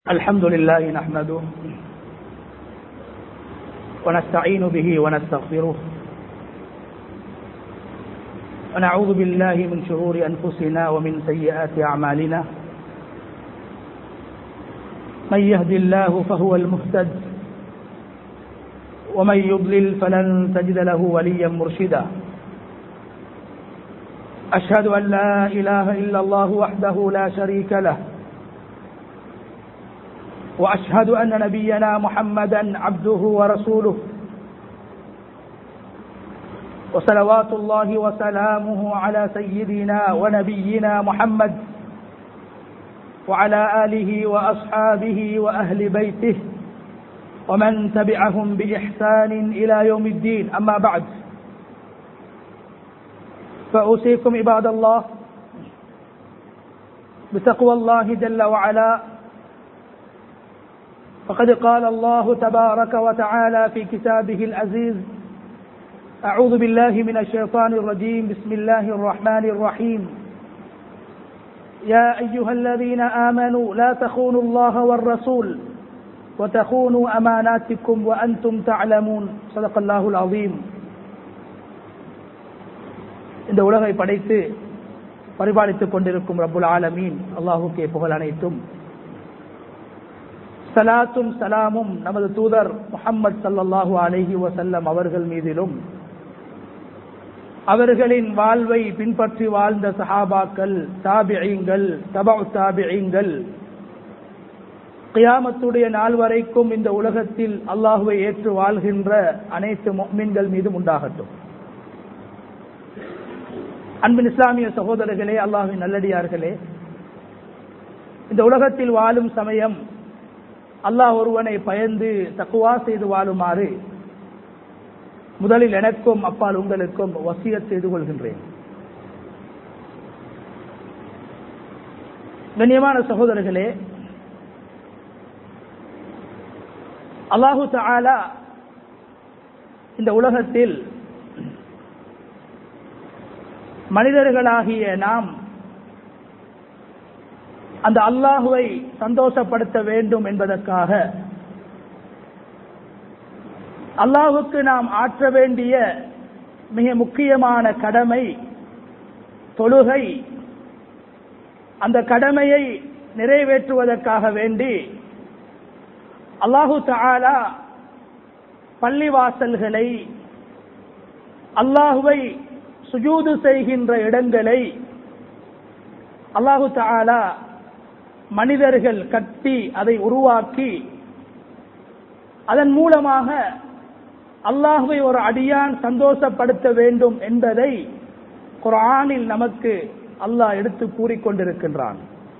الحمد لله نحمده ونستعين به ونستغفره ونعوذ بالله من شرور أنفسنا ومن سيئات أعمالنا من يهد الله فهو المهتد ومن يضلل فلن تجد له وليا مرشدا أشهد أن لا إله إلا الله وحده لا شريك له وأشهد أن نبينا محمدا عبده ورسوله وصلوات الله وسلامه على سيدنا ونبينا محمد وعلى آله وأصحابه وأهل بيته ومن تبعهم بإحسان إلى يوم الدين أما بعد فأوصيكم عباد الله بتقوى الله جل وعلا فقد قال الله تبارك وتعالى في كتابه العزيز أعوذ بالله من الشيطان الرجيم بسم الله الرحمن الرحيم يا أيها الذين آمنوا لا تخونوا الله والرسول وتخونوا أماناتكم وأنتم تعلمون صدق الله العظيم இந்த உலகை படைத்து பரிபாலித்துக் கொண்டிருக்கும் ரப்புல் ஆலமீன் அல்லாஹுக்கே புகழ் அனைத்தும் சலாத்தும் சலாமும் நமது தூதர் முகம்மது சல்லாஹூ அலஹி வசல்லம் அவர்கள் மீதிலும் அவர்களின் வாழ்வை பின்பற்றி வாழ்ந்த சஹாபாக்கள் தாபியங்கள் தபா தாபியங்கள் கியாமத்துடைய நாள் வரைக்கும் இந்த உலகத்தில் அல்லாஹுவை ஏற்று வாழ்கின்ற அனைத்து மீன்கள் மீதும் உண்டாகட்டும் அன்பின் இஸ்லாமிய சகோதரர்களே அல்லாஹின் நல்லடியார்களே இந்த உலகத்தில் வாழும் சமயம் அல்லாஹ் ஒருவனை பயந்து தக்குவா செய்து வாழுமாறு முதலில் எனக்கும் அப்பால் உங்களுக்கும் வசியத் செய்து கொள்கின்றேன் கண்ணியமான சகோதரர்களே அல்லாஹு தாலா இந்த உலகத்தில் மனிதர்களாகிய நாம் அந்த அல்லாஹுவை சந்தோஷப்படுத்த வேண்டும் என்பதற்காக அல்லாஹுக்கு நாம் ஆற்ற வேண்டிய மிக முக்கியமான கடமை தொழுகை அந்த கடமையை நிறைவேற்றுவதற்காக வேண்டி அல்லாஹு தாலா பள்ளிவாசல்களை அல்லாஹுவை சுஜூது செய்கின்ற இடங்களை அல்லாஹு தாலா மனிதர்கள் கட்டி அதை உருவாக்கி அதன் மூலமாக அல்லாஹுவை ஒரு அடியான் சந்தோஷப்படுத்த வேண்டும் என்பதை குரானில் நமக்கு அல்லாஹ் எடுத்து கூறிக்கொண்டிருக்கின்றான்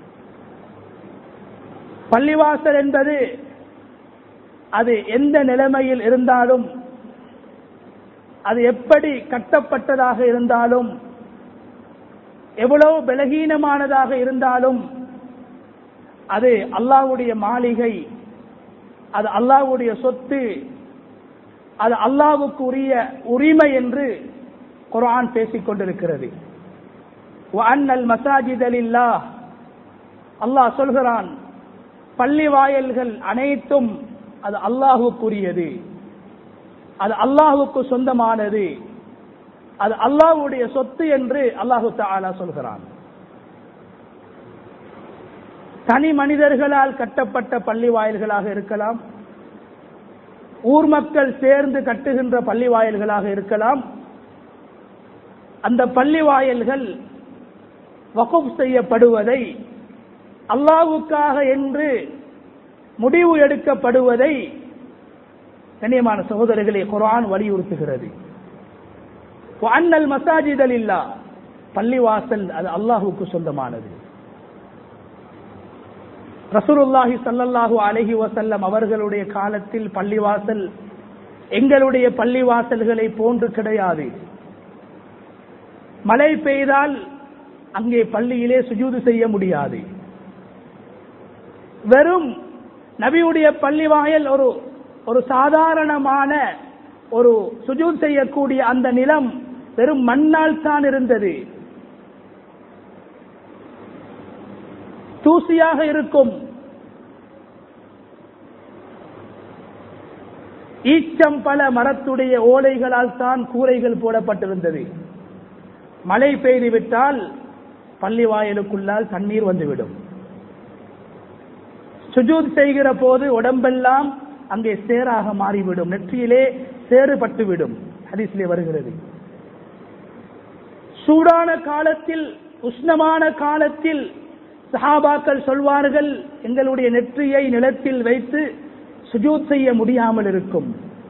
பள்ளிவாசல் என்பது அது எந்த நிலைமையில் இருந்தாலும் அது எப்படி கட்டப்பட்டதாக இருந்தாலும் எவ்வளவு பலகீனமானதாக இருந்தாலும் அது அல்லாவுடைய மாளிகை அது அல்லாவுடைய சொத்து அது அல்லாவுக்கு உரிய உரிமை என்று குரான் பேசிக் கொண்டிருக்கிறது அண்ணல் மசாஜித் அலில்லா அல்லாஹ் சொல்கிறான் பள்ளி வாயல்கள் அனைத்தும் அது அல்லாஹுக்குரியது அது அல்லாஹுக்கு சொந்தமானது அது அல்லாஹுடைய சொத்து என்று அல்லாஹு தாலா சொல்கிறான் தனி மனிதர்களால் கட்டப்பட்ட பள்ளி வாயில்களாக இருக்கலாம் ஊர் மக்கள் சேர்ந்து கட்டுகின்ற பள்ளி வாயில்களாக இருக்கலாம் அந்த பள்ளி வாயில்கள் வகுப் செய்யப்படுவதை அல்லாவுக்காக என்று முடிவு எடுக்கப்படுவதை கண்ணியமான சகோதரர்களை குரான் வலியுறுத்துகிறது அண்ணல் மசாஜிதல் இல்லா பள்ளிவாசல் அது அல்லாஹுக்கு சொந்தமானது ரசூலுல்லாஹி சல்லல்லாஹு அலஹி வசல்லம் அவர்களுடைய காலத்தில் பள்ளிவாசல் எங்களுடைய பள்ளிவாசல்களை போன்று கிடையாது மழை பெய்தால் அங்கே பள்ளியிலே சுஜூது செய்ய முடியாது வெறும் நபியுடைய பள்ளி வாயல் ஒரு ஒரு சாதாரணமான ஒரு சுஜூத் செய்யக்கூடிய அந்த நிலம் வெறும் மண்ணால் தான் இருந்தது தூசியாக இருக்கும் ஈச்சம்பல மரத்துடைய ஓலைகளால் தான் கூரைகள் போடப்பட்டிருந்தது மழை பெய்து விட்டால் பள்ளி வாயிலுக்குள்ளால் தண்ணீர் வந்துவிடும் சுஜூத் செய்கிற போது உடம்பெல்லாம் அங்கே சேராக மாறிவிடும் நெற்றியிலே சேறுபட்டுவிடும் ஹதீஸிலே வருகிறது சூடான காலத்தில் உஷ்ணமான காலத்தில் சஹாபாக்கள் சொல்வார்கள் எங்களுடைய நெற்றியை நிலத்தில் வைத்து சுஜூத் செய்ய முடியாமல் இருக்கும்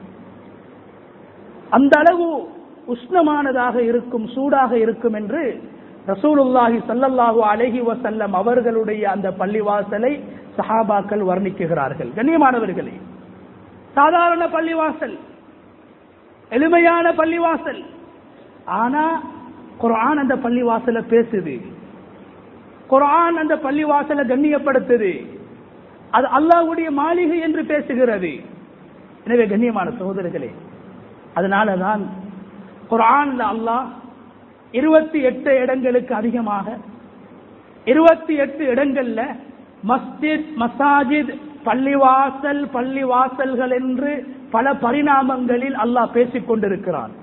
அந்த அளவு உஷ்ணமானதாக இருக்கும் சூடாக இருக்கும் என்று ரசூலுல்லாஹி சல்லல்லாஹு அலைஹி வசல்லம் அவர்களுடைய அந்த பள்ளிவாசலை சஹாபாக்கள் வர்ணிக்குகிறார்கள் கண்ணியமானவர்களே சாதாரண பள்ளிவாசல் எளிமையான பள்ளிவாசல் ஆனா குர்ஆன் அந்த பள்ளிவாசல பேசுது குர்ஆன் அந்த பள்ளிவாசல கண்ணியப்படுத்துது அது அல்லாஹ்வுடைய மாளிகை என்று பேசுகிறது எனவே கண்ணியமான சகோதரர்களே அதனாலதான் குர்ஆன்ல அல்லாஹ் இருபத்தி எட்டு இடங்களுக்கு அதிகமாக இருபத்தி எட்டு இடங்கள்ல மஸ்ஜித் மசாஜித் பள்ளிவாசல் பள்ளிவாசல்கள் என்று பல பரிணாமங்களில் அல்லாஹ் பேசிக் கொண்டிருக்கிறான்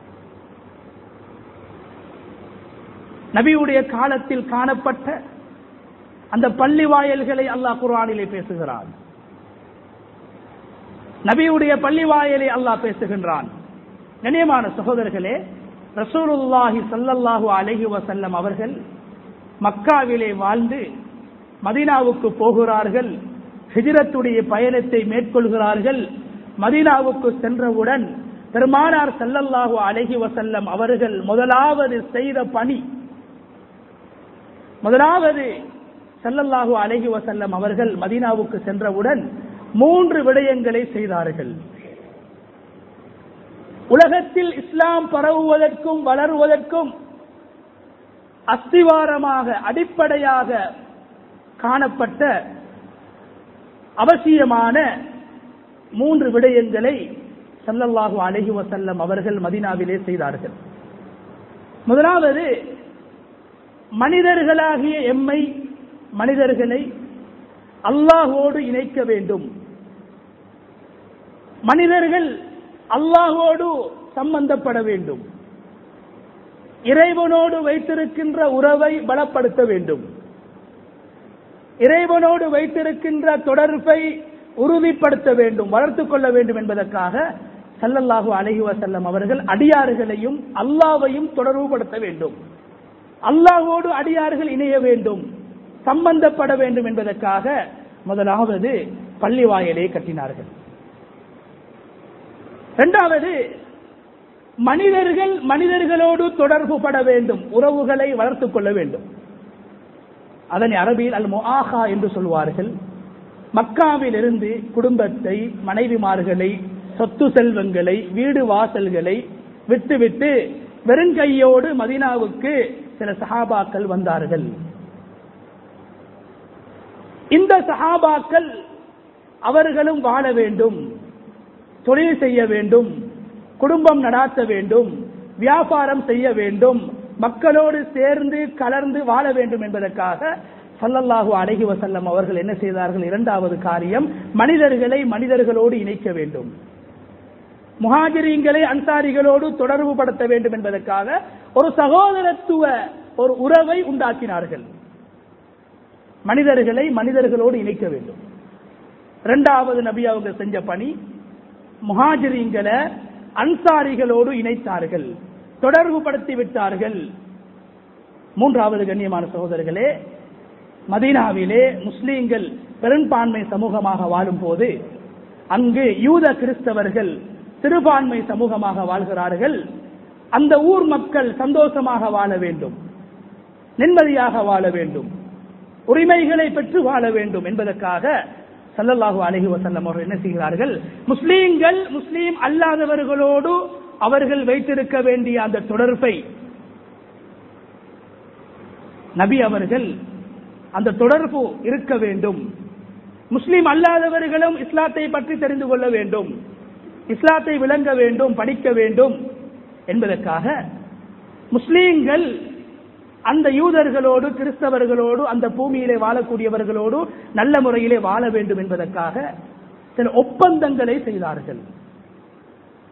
நபியுடைய காலத்தில் காணப்பட்ட அந்த பள்ளி வாயல்களை அல்லாஹ் குர்ஆனிலே பேசுகிறான் நபியுடைய பள்ளி வாயலை அல்லாஹ் பேசுகின்றான் கண்ணியமான சகோதரர்களே ரசூலுல்லாஹி சல்லல்லாஹு அலைஹி வசல்லம் அவர்கள் மக்காவிலே வாழ்ந்து மதீனாவுக்கு போகிறார்கள் ஹிஜ்ரத்துடைய பயணத்தை மேற்கொள்கிறார்கள் மதீனாவுக்கு சென்றவுடன் பெருமானார் சல்லல்லாஹு அலைஹி வசல்லம் அவர்கள் முதலாவது செய்த பணி முதலாவது சல்லல்லாஹு அலைஹி வசல்லம் அவர்கள் மதீனாவுக்கு சென்றவுடன் மூன்று விடயங்களை செய்தார்கள் உலகத்தில் இஸ்லாம் பரவுவதற்கும் வளருவதற்கும் அஸ்திவாரமாக அடிப்படையாக காணப்பட்ட அவசியமான மூன்று விடயங்களை சல்லல்லாஹு அலைஹி வசல்லம் அவர்கள் மதினாவிலே செய்தார்கள் முதலாவது மனிதர்களாகிய எம்மை மனிதர்களை அல்லாஹோடு இணைக்க வேண்டும் மனிதர்கள் அல்லாஹோடு சம்பந்தப்பட வேண்டும் இறைவனோடு வைத்திருக்கின்ற உறவை பலப்படுத்த வேண்டும் இறைவனோடு வைத்திருக்கின்ற தொடர்பை உறுதிப்படுத்த வேண்டும் வளர்த்துக் கொள்ள வேண்டும் என்பதற்காக சல்லல்லாஹு அலைஹி வசல்லம் அவர்கள் அடியார்களையும் அல்லாவையும் தொடர்புபடுத்த வேண்டும் அல்லாஹோடு அடியார்கள் இணைய வேண்டும் சம்பந்தப்பட வேண்டும் என்பதற்காக முதலாவது பள்ளி வாயலை கட்டினார்கள் இரண்டாவது மனிதர்கள் மனிதர்களோடு தொடர்பு பட வேண்டும் உறவுகளை வளர்த்துக் கொள்ள வேண்டும் அதனை அரபியில் அல் முஆஹா என்று சொல்வார்கள் மக்காவில் இருந்து குடும்பத்தை மனைவிமார்களை சொத்து செல்வங்களை வீடு வாசல்களை விட்டுவிட்டு வெறுங்கையோடு மதினாவுக்கு சில சஹாபாக்கள் வந்தார்கள் இந்த சஹாபாக்கள் அவர்களும் வாழ வேண்டும் தொழில் செய்ய வேண்டும் குடும்பம் நடாத்த வேண்டும் வியாபாரம் செய்ய வேண்டும் மக்களோடு சேர்ந்து கலர்ந்து வாழ வேண்டும் என்பதற்காக சல்லல்லாஹு அலைஹி வசல்லம் அவர்கள் என்ன செய்தார்கள் இரண்டாவது காரியம் மனிதர்களை மனிதர்களோடு இணைக்க வேண்டும் முஹாஜிரீங்களை அன்சாரிகளோடு தொடர்பு படுத்த வேண்டும் என்பதற்காக ஒரு சகோதரத்துவ ஒரு உறவை உண்டாக்கினார்கள் மனிதர்களை மனிதர்களோடு இணைக்க வேண்டும் இரண்டாவது நபி அவங்க செஞ்ச பணி முஹாஜிரீங்களை அன்சாரிகளோடு இணைத்தார்கள் தொடர்பு படுத்தி விட்டார்கள் மூன்றாவது கண்ணியமான சகோதரர்களே மதீனாவிலே முஸ்லீம்கள் பெரும்பான்மை சமூகமாக வாழும் போது அங்கு யூத கிறிஸ்தவர்கள் சிறுபான்மை சமூகமாக வாழ்கிறார்கள் அந்த ஊர் மக்கள் சந்தோஷமாக வாழ வேண்டும் நிம்மதியாக வாழ வேண்டும் உரிமைகளை பெற்று வாழ வேண்டும் என்பதற்காக சல்லல்லாஹு அலஹி வசல்லம் அவர்கள் என்ன செய்கிறார்கள் முஸ்லீம்கள் முஸ்லீம் அல்லாதவர்களோடு அவர்கள் வைத்திருக்க வேண்டிய அந்த தொடர்பை நபி அவர்கள் அந்த தொடர்பு இருக்க வேண்டும் முஸ்லீம் அல்லாதவர்களும் இஸ்லாத்தை பற்றி தெரிந்து கொள்ள வேண்டும் இஸ்லாத்தை விளங்க வேண்டும் படிக்க வேண்டும் என்பதற்காக முஸ்லீம்கள் அந்த யூதர்களோடு கிறிஸ்தவர்களோடு அந்த பூமியிலே வாழக்கூடியவர்களோடு நல்ல முறையிலே வாழ வேண்டும் என்பதற்காக சில ஒப்பந்தங்களை செய்தார்கள்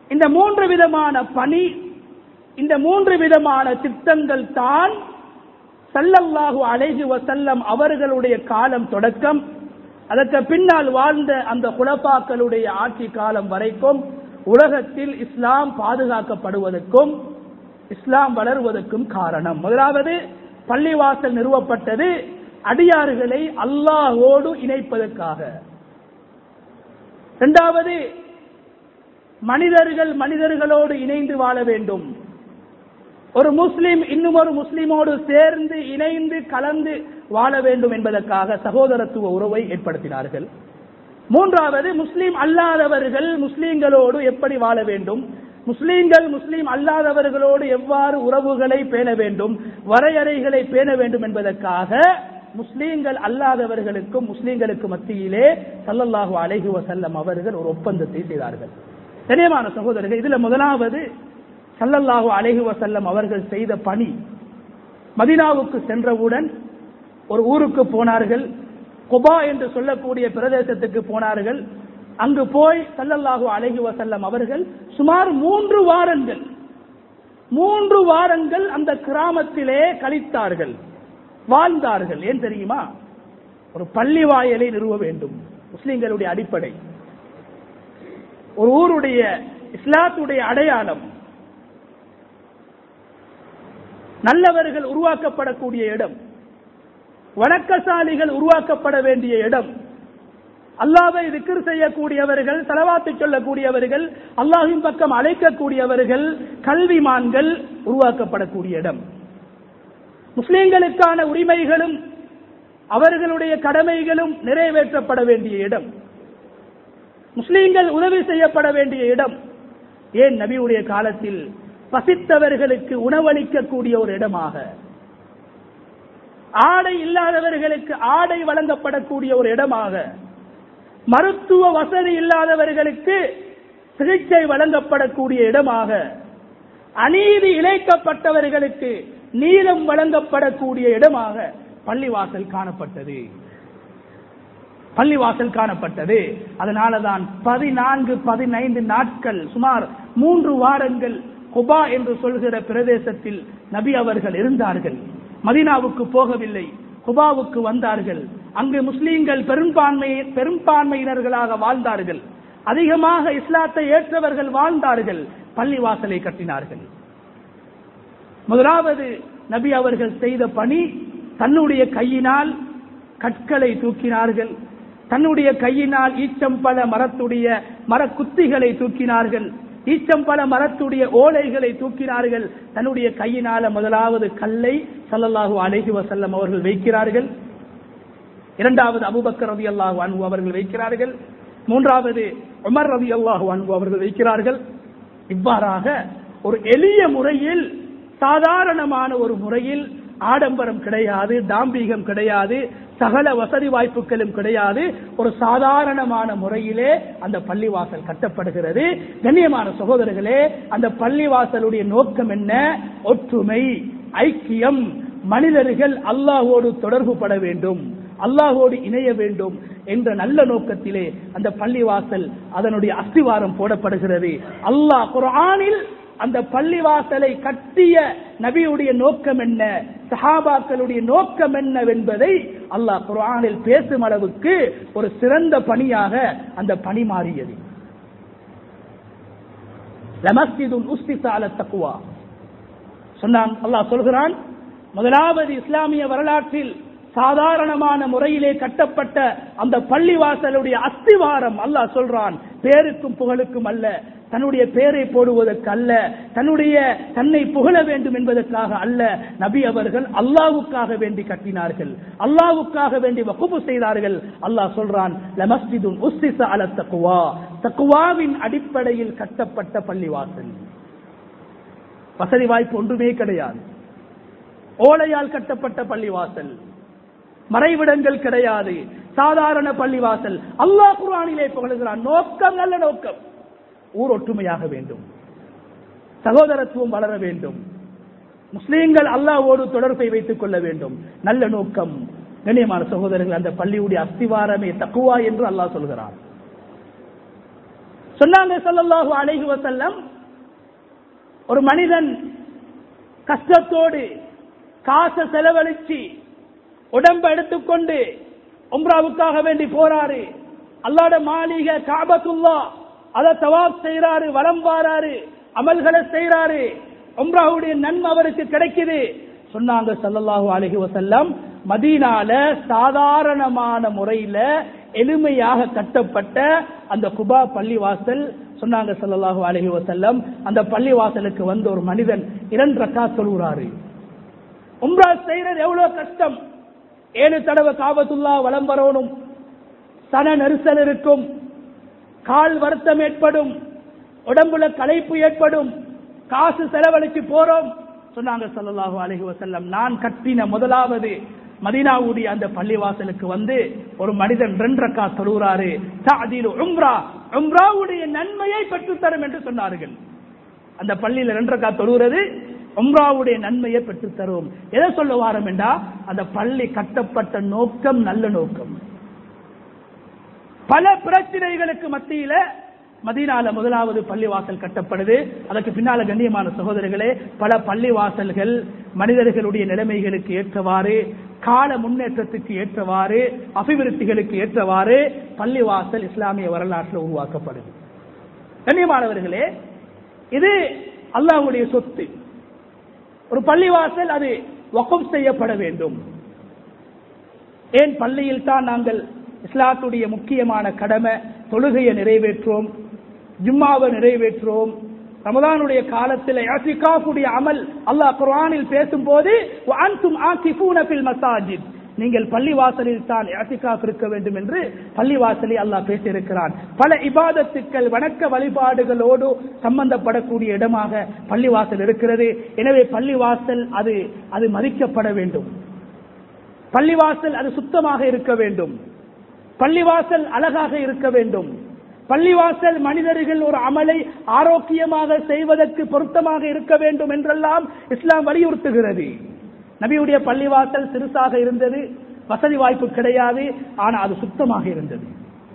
இந்த மூன்று விதமான பணி இந்த மூன்று விதமான திட்டங்கள் தான் சல்லல்லாஹு அலைஹி வசல்லம் அவர்களுடைய காலம் தொடக்கம் அதற்கு பின்னால் வாழ்ந்த அந்த குலப்பாக்களுடைய ஆட்சி காலம் வரைக்கும் உலகத்தில் இஸ்லாம் பாதுகாக்கப்படுவதற்கும் இஸ்லாம் வளருவதற்கும் காரணம் முதலாவது பள்ளிவாசல் நிறுவப்பட்டது அடியார்களை அல்லாஹோடு இணைப்பதற்காக இரண்டாவது மனிதர்கள் மனிதர்களோடு இணைந்து வாழ வேண்டும் ஒரு முஸ்லிம் இன்னும் ஒரு முஸ்லிமோடு சேர்ந்து இணைந்து கலந்து வாழ வேண்டும் என்பதற்காக சகோதரத்துவ உறவை ஏற்படுத்தினார்கள் மூன்றாவது முஸ்லிம் அல்லாதவர்கள் முஸ்லிம்களோடு எப்படி வாழ வேண்டும் முஸ்லிம்கள் முஸ்லிம் அல்லாதவர்களோடு எவ்வாறு உறவுகளை பேண வேண்டும் வரையறைகளை பேண வேண்டும் என்பதற்காக முஸ்லீம்கள் அல்லாதவர்களுக்கும் முஸ்லீம்களுக்கு மத்தியிலே சல்லல்லாஹு அலைஹி வசல்லம் அவர்கள் ஒரு ஒப்பந்தத்தை செய்தார்கள் கண்ணியமான சகோதரர்கள் இதுல முதலாவது சல்லல்லாஹு அலைஹி வசல்லம் அவர்கள் செய்த பணி மதினாவுக்கு சென்றவுடன் ஒரு ஊருக்கு போனார்கள் குபா என்று சொல்லக்கூடிய பிரதேசத்துக்கு போனார்கள் அங்கு போய் சல்லல்லாஹு அலைஹி வசல்லம் அவர்கள் சுமார் மூன்று வாரங்கள் மூன்று வாரங்கள் அந்த கிராமத்திலே கழித்தார்கள் வாழ்ந்தார்கள் ஏன் தெரியுமா ஒரு பள்ளி வாயலை நிறுவ வேண்டும் முஸ்லிம்களுடைய அடிப்படை ஒரு ஊருடைய இஸ்லாத்துடைய அடையாளம் நல்லவர்கள் உருவாக்கப்படக்கூடிய இடம் வணக்கசாலிகள் உருவாக்கப்பட வேண்டிய இடம் அல்லாவை திக்ர் செய்யக்கூடியவர்கள் செலவாத்து சொல்லக்கூடியவர்கள் அல்லாஹின் பக்கம் அழைக்கக்கூடியவர்கள் கல்விமான்கள் உருவாக்கப்படக்கூடிய இடம் முஸ்லிம்களுக்கான உரிமைகளும் அவர்களுடைய கடமைகளும் நிறைவேற்றப்பட வேண்டிய இடம் முஸ்லிம்கள் உதவி செய்யப்பட வேண்டிய இடம் ஏன் நபியுடைய காலத்தில் பசித்தவர்களுக்கு உணவளிக்கக்கூடிய ஒரு இடமாக ஆடை இல்லாதவர்களுக்கு ஆடை வழங்கப்படக்கூடிய ஒரு இடமாக மருத்துவ வசதி இல்லாதவர்களுக்கு சிகிச்சை வழங்கப்படக்கூடிய இடமாக அநீதி இழைக்கப்பட்டவர்களுக்கு நீளம் வழங்கப்படக்கூடிய இடமாக பள்ளிவாசல் காணப்பட்டது பள்ளிவாசல் காணப்பட்டது அதனாலதான் பதினான்கு பதினைந்து நாட்கள் சுமார் மூன்று வாரங்கள் குபா என்று சொல்கிற பிரதேசத்தில் நபி அவர்கள் இருந்தார்கள் மதினாவுக்கு போகவில்லை குபாவுக்கு வந்தார்கள் அங்கு முஸ்லீம்கள் பெரும்பான்மை பெரும்பான்மையினர்களாக வாழ்ந்தார்கள் அதிகமாக இஸ்லாத்தை ஏற்றவர்கள் வாழ்ந்தார்கள் பள்ளிவாசலை கட்டினார்கள் முதலாவது நபி அவர்கள் செய்த பணி தன்னுடைய கையினால் கற்களை தூக்கினார்கள் தன்னுடைய கையினால் ஈச்சம்பழ மரத்துடைய மரக்குத்திகளை தூக்கினார்கள் ஈச்சம்பழ மரத்துடைய ஓலைகளை தூக்கினார்கள் தன்னுடைய கையினால முதலாவது கல்லை சல்லல்லாஹு அலைஹி வசல்லம் அவர்கள் வைக்கிறார்கள் இரண்டாவது அபுபக்கர் ரவி அல்லாஹு அன்பு அவர்கள் வைக்கிறார்கள் மூன்றாவது உமர் ரவி அல்லாஹு அன்பு அவர்கள் வைக்கிறார்கள் இவ்வாறாக ஒரு எளிய முறையில் சாதாரணமான ஒரு முறையில் ஆடம்பரம் கிடையாது டாம்பீகம் கிடையாது சகல வசதி வாய்ப்புகளும் கிடையாது ஒரு சாதாரணமான முறையிலே அந்த பள்ளிவாசல் கட்டப்படுகிறது கண்ணியமான சகோதரர்களே அந்த பள்ளிவாசலுடைய நோக்கம் என்ன ஒற்றுமை ஐக்கியம் மனிதர்கள் அல்லாஹோடு தொடர்பு பட வேண்டும் அல்லாஹோடு இணைய வேண்டும் என்ற நல்ல நோக்கத்திலே அந்த பள்ளிவாசல் அதனுடைய அஸ்திவாரம் போடப்படுகிறது அல்லாஹ் குரானில் அந்த பள்ளிவாசலை கட்டிய நபியுடைய நோக்கம் என்ன சஹாபாக்களுடைய நோக்கம் என்னவென்பதை அல்லாஹ் குரானில் பேசும் அளவுக்கு ஒரு சிறந்த பணியாக அந்த பணி மாறியது சொன்னான் அல்லாஹ் சொல்கிறான் முதலாவது இஸ்லாமிய வரலாற்றில் சாதாரணமான முறையிலே கட்டப்பட்ட அந்த பள்ளிவாசலுடைய அஸ்திவாரம் அல்லாஹ் சொல்றான் பேருக்கும் புகழுக்கும் அல்ல தன்னுடைய பேரை போடுவதற்கு அல்ல தன்னுடைய தன்னை புகழ வேண்டும் என்பதற்காக அல்ல நபி அவர்கள் அல்லாவுக்காக வேண்டி கட்டினார்கள் அல்லாவுக்காக வேண்டி வகுப்பு செய்தார்கள் அல்லாஹ் சொல்றான் லமஸ்ஜிதுன் உஸ்ஸிஸ அல தக்குவா தக்குவாவின் அடிப்படையில் கட்டப்பட்ட பள்ளிவாசல் வசதி வாய்ப்பு ஒன்றுமே கிடையாது ஓலையால் கட்டப்பட்ட பள்ளிவாசல் மறைவிடங்கள் கிடையாது சாதாரண பள்ளிவாசல் அல்லாஹ் குரானிலே புகழுகிறான் நோக்கம் நல்ல நோக்கம் ஊர் ஒற்றுமையாக வேண்டும் சகோதரத்துவம் வளர வேண்டும் முஸ்லீம்கள் அல்லாவோடு தொடர்பை வைத்துக் கொள்ள வேண்டும் நல்ல நோக்கம் கண்ணியமான சகோதரர்கள் அந்த பள்ளியுடைய அஸ்திவாரமே தக்குவா என்று அல்லாஹ் சொல்கிறான் சொன்னாங்க ஸல்லல்லாஹு அலைஹி வஸல்லம் ஒரு மனிதன் கஷ்டத்தோடு காசை செலவழிச்சு உடம்ப எடுத்துக்கொண்டு உம்ராவுக்காக வேண்டி போறாரு அல்லாட மாளிகை காபத்துல்லா அதை தவாப் செய்யறாரு வலம் வாராரு அமல்களை செய்யறாரு உம்ராவுடைய நன்மை அவருக்கு கிடைக்குது சொன்னாங்க ஸல்லல்லாஹு அலைஹி வஸல்லம் மதீனால சாதாரணமான முறையில எளிமையாக கட்டப்பட்ட அந்த குபா பள்ளிவாசல் சொன்னாங்க ஸல்லல்லாஹு அலைஹி வஸல்லம் அந்த பள்ளிவாசலுக்கு வந்த ஒரு மனிதன் இரண்டு ரக்காத் தொழுகிறாரு உம்ரா செய்யறது எவ்வளவு கஷ்டம் ஏழு தடவை காபத்துல்லா வலம் வரணும் சன நெரிசல் இருக்கும் கால் வருத்தம் ஏற்படும் உடம்புல களைப்பு ஏற்படும் காசு செலவழிச்சு போறோம் சொன்னாங்க ஸல்லல்லாஹு அலைஹி வஸல்லம் நான் கட்டின முதலாவது மதீனாவுடைய அந்த பள்ளிவாசலுக்கு வந்து ஒரு மனிதன் ரெண்டு ரக்கா தொழுகிறாரு தஅதீலு உம்ரா உம்ராவுடைய நன்மையை பெற்றுத்தரும் என்று சொன்னார்கள் அந்த பள்ளியில ரெண்டு ரக்கா தொழுகிறது உம்ராவுடைய நன்மையை பெற்றுத்தரும் எதை சொல்ல வாரம் என்றா அந்த பள்ளி கட்டப்பட்ட நோக்கம் நல்ல நோக்கம் பல பிரச்சனைகளுக்கு மத்தியில மதீனால முதலாவது பள்ளிவாசல் கட்டப்படுது அதற்கு பின்னால கண்ணியமான சகோதரர்களே பல பள்ளிவாசல்கள் மனிதர்களுடைய நிலைமைகளுக்கு ஏற்றவாறு கால முன்னேற்றத்துக்கு ஏற்றவாறு அபிவிருத்திகளுக்கு ஏற்றவாறு பள்ளிவாசல் இஸ்லாமிய வரலாற்றில் உருவாக்கப்படுது கண்ணியமானவர்களே இது அல்லாஹ்வுடைய சொத்து ஒரு பள்ளிவாசல் அது வகம் செய்யப்பட வேண்டும் ஏன் பள்ளியில் தான் நாங்கள் இஸ்லாத்துடைய முக்கியமான கடமை தொழுகையை நிறைவேற்றுவோம் ஜும்மாவை நிறைவேற்றுவோம் ரமதானுடைய காலத்தில் இஅ்திகாஃபுடைய அமல் அல்லாஹ் குர்ஆனில் பேசும்போது வஅன்தும் ஆகிஃபூன ஃபில் மசாஜித் நீங்கள் பள்ளிவாசலில் தான் இஅ்திகாஃப் இருக்க வேண்டும் என்று பள்ளிவாசலில் அல்லாஹ் பேசியிருக்கிறான் பல இபாதத்துக்கள் வணக்க வழிபாடுகளோடு சம்பந்தப்படக்கூடிய இடமாக பள்ளிவாசல் இருக்கிறது எனவே பள்ளிவாசல் அது அது மதிக்கப்பட வேண்டும் பள்ளிவாசல் அது சுத்தமாக இருக்க வேண்டும் பள்ளிவாசல் அழகாக இருக்க வேண்டும் பள்ளிவாசல் மனிதர்கள் ஒரு அமலை ஆரோக்கியமாக செய்வதற்கு பொருத்தமாக இருக்க வேண்டும் என்றெல்லாம் இஸ்லாம் வலியுறுத்துகிறது நபியுடைய பள்ளிவாசல் சிறுசாக இருந்தது வசதி வாய்ப்பு கிடையாது ஆனா அது சுத்தமாக இருந்தது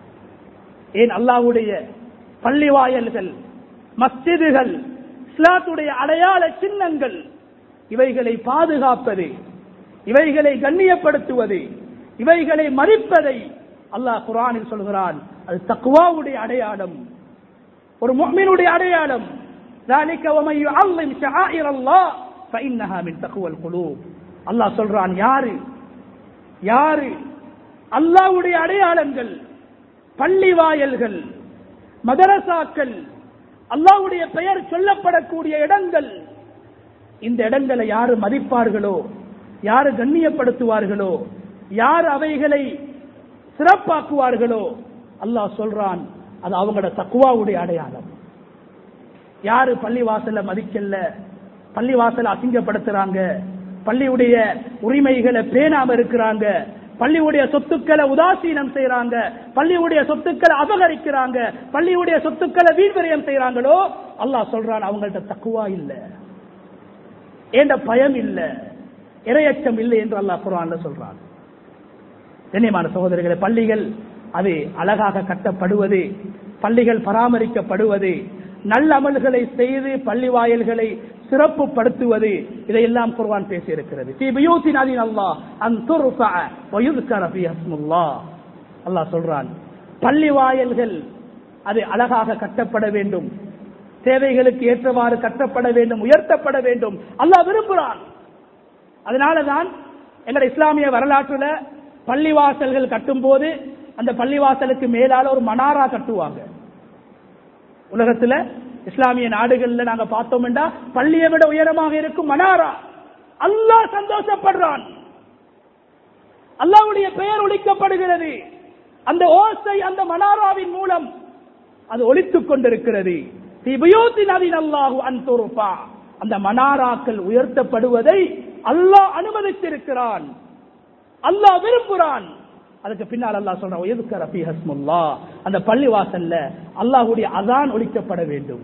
ஏன் அல்லாஹ்வுடைய பள்ளிவாயல்கள் மஸ்ஜிதுகள் இஸ்லாத்துடைய அடையாள சின்னங்கள் இவைகளை பாதுகாப்பது இவைகளை கண்ணியப்படுத்துவது இவைகளை மதிப்பதை அல்லாஹ் குரானில் சொல்கிறான் அது தக்குவாவுடைய அடையாளம் ஒரு முஃமினுடைய அடையாளம் ذلك ومن يعظم شعائر الله فإنها من تقوى القلوب அல்லாஹ் சொல்றான் யாரு யாரு அல்லாஹ்வுடைய அடையாளங்கள் பள்ளி வாயல்கள் மதரசாக்கள் அல்லாஹ்வுடைய பெயர் சொல்லப்படக்கூடிய இடங்கள் இந்த இடங்களை யாரு மதிப்பார்களோ யாரு கண்ணியப்படுத்துவார்களோ யார் அவைகளை சிறப்பாக்குவார்களோ அல்லாஹ் சொல்றான் அது அவங்களோட தக்குவாவுடைய அடையாளம் யாரு பள்ளிவாசல மதிக்கல பள்ளிவாசல அசிங்கப்படுத்துறாங்க பள்ளியுடைய உரிமைகளை பேணாம இருக்கிறாங்க பள்ளியுடைய சொத்துக்களை உதாசீனம் செய்யறாங்க பள்ளியுடைய சொத்துக்களை அபகரிக்கிறாங்க பள்ளியுடைய சொத்துக்களை வீண்விரயம் செய்யறாங்களோ அல்லாஹ் சொல்றான் அவங்கள்ட்ட தக்குவா இல்ல ஏண்ட பயம் இல்ல இரையச்சம் இல்லை என்று அல்லாஹ் குரான்ல சொல்றான் கண்ணியமான சகோதரர்களே பள்ளிகள் அது அழகாக கட்டப்படுவது பள்ளிகள் பராமரிக்கப்படுவது நல்ல அமல்களை செய்து பள்ளி வாயில்களை சிறப்புப்படுத்துவது இதையெல்லாம் குர்வான் பேசியிருக்கிறது அல்லாஹ் சொல்றான் பள்ளி வாயல்கள் அது அழகாக கட்டப்பட வேண்டும் தேவைகளுக்கு ஏற்றவாறு கட்டப்பட வேண்டும் உயர்த்தப்பட வேண்டும் அல்லாஹ் விரும்புகிறான் அதனாலதான் எங்களுடைய இஸ்லாமிய வரலாற்றுல பள்ளிவாசல்கள் கட்டும் போது அந்த பள்ளிவாசலுக்கு மேலால ஒரு மனாரா கட்டுவாங்க உலகத்துல இஸ்லாமிய நாடுகள்ல நாங்க பார்த்தோம்டா பள்ளியை விட உயரமாக இருக்கும் மனாரா அல்லாஹ் சந்தோஷப்படுறான் அல்லாவுடைய பெயர் ஒழிக்கப்படுகிறது அந்த ஓசை அந்த மனாராவின் மூலம் அது ஒழித்துக் கொண்டிருக்கிறது அல்லாஹு அன்துருப்பா அந்த மனாராக்கள் உயர்த்தப்படுவதை அல்லாஹ் அனுமதித்திருக்கிறான் அல்லாஹ் விரும்புகிறான் அதுக்கு பின்னால் அல்லாஹ் சொல்றான் எதுக்கு ரபி ஹஸ்முல்லா அந்த பள்ளி வாசல்ல அல்லாஹுடைய அதான் ஒழிக்கப்பட வேண்டும்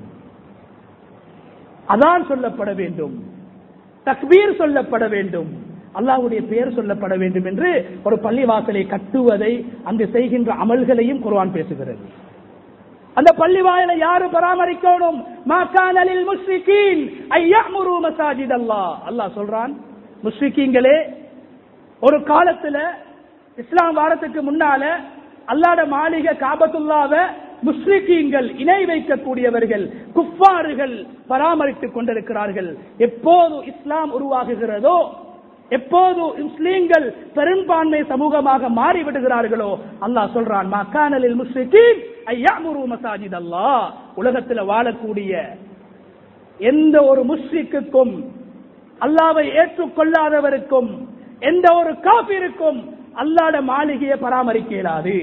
அதான் சொல்லப்பட வேண்டும் தக்பீர் சொல்லப்பட வேண்டும் அல்லாஹ்வுடைய பெயர் சொல்லப்பட வேண்டும் என்று ஒரு பள்ளி வாசலை கட்டுவதை அங்கு செய்கின்ற அமல்களையும் குர்ஆன் பேசுகிறது அந்த பள்ளி வாயிலை யாரு பராமரிக்கணும் மாக்கானலில் முஸ்லிகீன் ஐயமுரு மசாஜித் அல்லாஹ் அல்லாஹ் சொல்றான் முஸ்லிக்கீங்களே ஒரு காலத்துல இஸ்லாம் வாரத்துக்கு முன்னால அல்லாட மாளிகை காபத்துல்லாவ முஸ்லிக்கீங்கள் இணை வைக்கக்கூடியவர்கள் குஃபாறுகள் பராமரித்துக் கொண்டிருக்கிறார்கள் எப்போது இஸ்லாம் உருவாகுகிறதோ எப்போது முஸ்லீம்கள் பெரும்பான்மை சமூகமாக மாறிவிடுகிறார்களோ அல்லாஹ் சொல்றான் மக்கானலில் முஸ்லிகீன் ஐயாமுரு மசாஜித் அல்லாஹ் உலகத்தில் வாழக்கூடிய எந்த ஒரு முஸ்லிக்குக்கும் அல்லாவை ஏற்றுக்கொள்ளாதவருக்கும் எந்த ஒரு காபிருக்கும் அல்லாட மாளிகையை பராமரிக்க இயலாது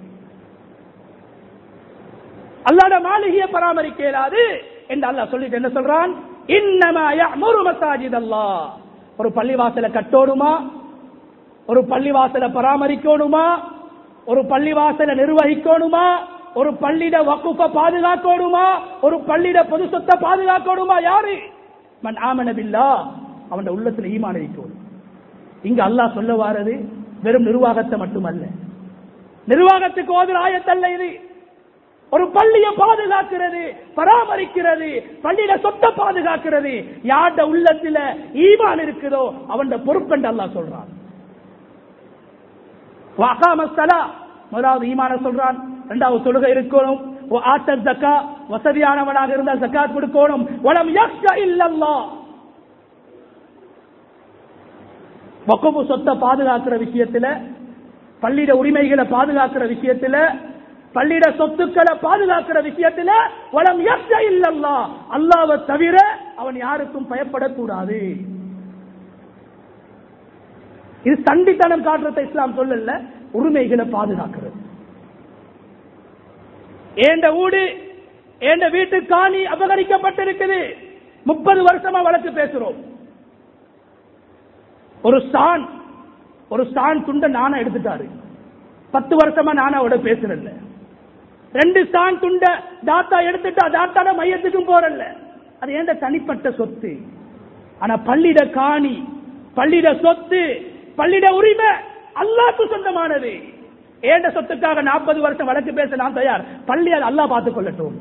அல்லாட மாளிகையை பராமரிக்க இயலாது என்று அல்லாஹ் சொல்லிட்டு என்ன சொல்றான் இன்னமா யஅமுரு மசாஜித் அல்லாஹ் ஒரு பள்ளிவாசலை கட்டோடுமா ஒரு பள்ளிவாசலை பராமரிக்கணுமா ஒரு பள்ளிவாசலை நிர்வகிக்கணுமா ஒரு பள்ளிட வக்குப்ப பாதுகாக்கணுமா ஒரு பள்ளிட பொது சொத்தை பாதுகாக்கணுமா யாரு மன் ஆமனபில்லா அவன் உள்ளத்துல ஈமான வைக்கணும் இங்க அல்லாஹ் சொல்ல வாரது வெறும் நிர்வாகத்தை மட்டுமல்ல நிர்வாகத்துக்கு ஓதுற ஆயத்தல்ல இது ஒரு பள்ளியை பாதுகாக்கிறது பராமரிக்கிறது பள்ளியில சொத்தை பாதுகாக்கிறது யார்ட உள்ளத்துல ஈமான் இருக்குதோ அவன் பொறுப்பென்று அல்லாஹ் சொல்றான் வாகாமஸ்தலா முதலாவது ஈமான சொல்றான் இரண்டாவது தொழுகை இருக்கணும் ஆத்தர் ஜக்கா வசதியானவனாக இருந்தால் ஜக்காத் கொடுக்கணும் வளம் யக்ஷ இல்லல்லா வக்குப்பு சொத்தை பாதுகாக்கிற விஷயத்துல பள்ளியிட உரிமைகளை பாதுகாக்கிற விஷயத்துல பள்ளியிட சொத்துக்களை பாதுகாக்கிற விஷயத்துல வளம் யக்ஷ இல்லல்லா அல்லாவை தவிர அவன் யாருக்கும் பயப்படக்கூடாது இது சண்டித்தனம் காட்டுறத இஸ்லாம் சொல்லல உரிமைகளை பாதுகாக்கிறது ஏண்ட ஊடு ஏண்ட வீட்டு காணி அபகரிக்கப்பட்டிருக்குது முப்பது வருஷமா வழக்கு பேசுறோம் ஒரு ஸ்டான் ஒரு ஸ்டான் துண்ட நானா எடுத்துட்டாரு பத்து வருஷமா நானா அவட பேசுறேன் ரெண்டு ஸ்டான் துண்ட தாத்தா எடுத்துட்டா தாத்தாட மையத்துக்கும் போறல்ல அது ஏண்ட தனிப்பட்ட சொத்து ஆனா பள்ளிட காணி பள்ளிட சொத்து பள்ளிட உரிமை அல்லாக்கு சொந்தமானது ஏண்ட சொத்துக்காக நாற்பது வருஷம் வழக்கு பேச நான் தயார் பள்ளி அது அல்லா பார்த்துக் கொள்ளட்டும்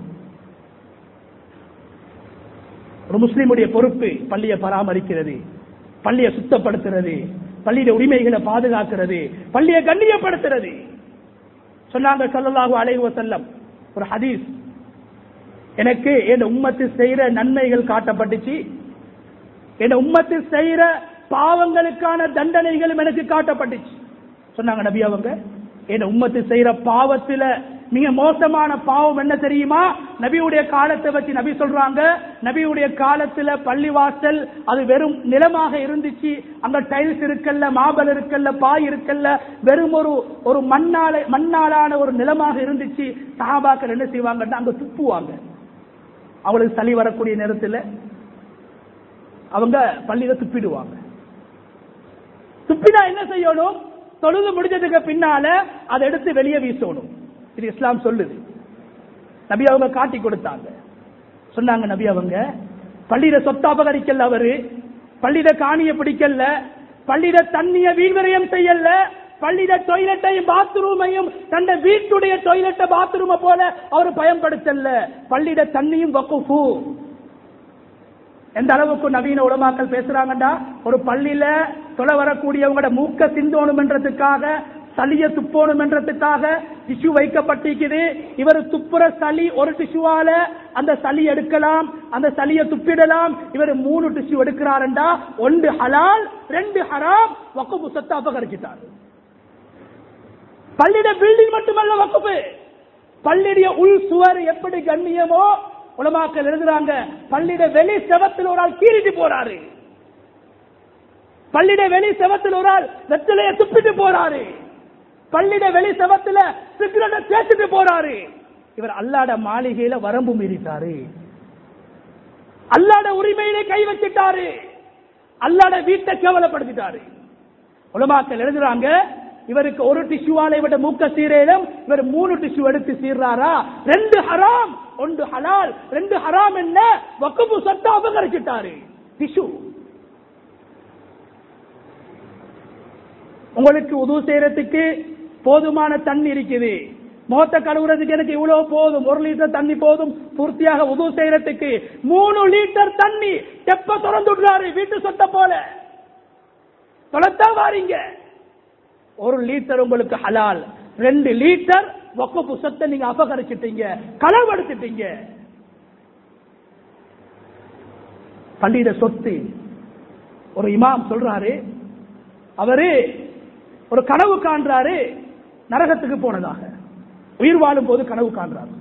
ஒரு முஸ்லீமுடைய பொறுப்பு பள்ளியை பராமரிக்கிறது பள்ளியை சுத்தப்படுத்துறது பள்ளியுடைய உரிமைகளை பாதுகாக்கிறது பள்ளியை கண்ணியப்படுத்துறது சொன்னாங்க சொல்லலாக அலைவ செல்லம் ஒரு ஹதீஸ் எனக்கு என் உம்மத்து செய்யற நன்மைகள் காட்டப்பட்டுச்சு என் உம்மத்து செய்யற பாவங்களுக்கான தண்டனைகளும் எனக்கு காட்டப்பட்டுச்சு சொன்னாங்க நபி அவங்க என் உம்மத்து செய்யற பாவத்துல மிக மோசமான பாவம் என்ன தெரியுமா நபியுடைய காலத்தை வச்சு நபி சொல்றாங்க நபியுடைய காலத்துல பள்ளிவாசல் அது வெறும் நிலமாக இருந்துச்சு அங்க டைல்ஸ் இருக்கல்ல மாபல் இருக்கல்ல பாய் இருக்கல்ல வெறும் ஒரு ஒரு மண்ணால மண்ணாலான ஒரு நிலமாக இருந்துச்சு சஹாபாக்கள் என்ன செய்வாங்கன்னா அங்க துப்புவாங்க அவங்களுக்கு சளி வரக்கூடிய நேரத்தில் அவங்க பள்ளியில துப்பிடுவாங்க துப்பினா என்ன செய்யணும் தொழுது முடிஞ்சதுக்கு பின்னால அதை எடுத்து வெளியே வீசணும் இது இஸ்லாம் சொல்லுது நபி அவங்க காட்டி கொடுத்தாங்க சொன்னாங்க நபி அவங்க பள்ளியில சொத்து அபகரிக்கல அவரு பள்ளியில காணிய பிடிக்கல பள்ளியில தண்ணிய வீண்விரயம் செய்யல பள்ளியில டொய்லெட்டையும் பாத்ரூமையும் தன்னை வீட்டுடைய டொய்லெட்டை பாத்ரூமை போல அவர் பயன்படுத்தல பள்ளியிட தண்ணியும் வக்குஃபு எந்த அளவுக்கு நவீன உலமாக்கள் பேசுறாங்கடா ஒரு பள்ளியில தொலை வரக்கூடியவங்களோட மூக்க சிந்தோணும் என்றதுக்காக சளிய துப்போணும் என்றதுக்காக டிஷ்யூ வைக்கப்பட்டிருக்குது இவர் துப்புற சளி ஒரு டிஷ்யூவால அந்த சளி எடுக்கலாம் அந்த சளியை துப்பிடலாம் இவர் மூணு டிஷ்யூ எடுக்கிறாருண்டா ஒன்று ஹலால் ரெண்டு ஹராம் வக்குப்பு சொத்தை அபகரிச்சிட்டார் பள்ளியிட பில்டிங் மட்டுமல்ல வக்குப்பு பள்ளியுடைய உள் சுவர் எப்படி கண்ணியமோ உலமாக்கள் எழுதுறாங்க பள்ளியிட வெளி செவத்தில் ஒரு ஆள் கீறிட்டு போறாரு பள்ளியிட வெளி செவத்தில் ஒரு ஆள் வெத்திலைய துப்பிட்டு போறாரு பள்ளியிட வெளி செவத்துல சிகரெட்டை தேய்ச்சிட்டு போறாரு இவர் அல்லாட மாளிகையில வரம்பு மீறிட்டாரு அல்லாட உரிமையிலே கை வச்சிட்டாரு அல்லாட வீட்டை கேவலப்படுத்திட்டாரு உலமாக்கள் எழுதுறாங்க இவருக்கு ஒரு டிஷ்யூவாலை விட மூக்க சீரேலும் இவர் மூணு டிஷ்யூ எடுத்து சீர்றாரா ரெண்டு ஹராம் ஒன்று ஹலால் ரெண்டு ஹராம் என்ன வக்குப்பு சொத்தை அபகரிச்சிட்டாரு டிஷ்யூ உங்களுக்கு உதவு செய்யறதுக்கு போதுமான தண்ணி இருக்குது முகத்தை கழுவுறதுக்கு எனக்கு இவ்வளவு போதும் ஒரு லிட்டர் தண்ணி போதும் பூர்த்தியாக உதவு செய்யறதுக்கு மூணு லிட்டர் தண்ணி தெப்ப திறந்து விடுறாரு வீட்டு சொத்த போல தொலைத்தா வாரீங்க ஒரு லிட்டர் உங்களுக்கு ஹலால் ரெண்டு லிட்டர் வக்கப்பு சொத்தை நீங்க அபகரிச்சிட்டீங்க களவெடுத்துட்டீங்க பள்ளியிட சொத்து ஒரு இமாம் சொல்றாரு அவரு ஒரு கனவு காண்றாரு நரகத்துக்கு போனதாக உயிர் வாழும் போது கனவு காண்றாரு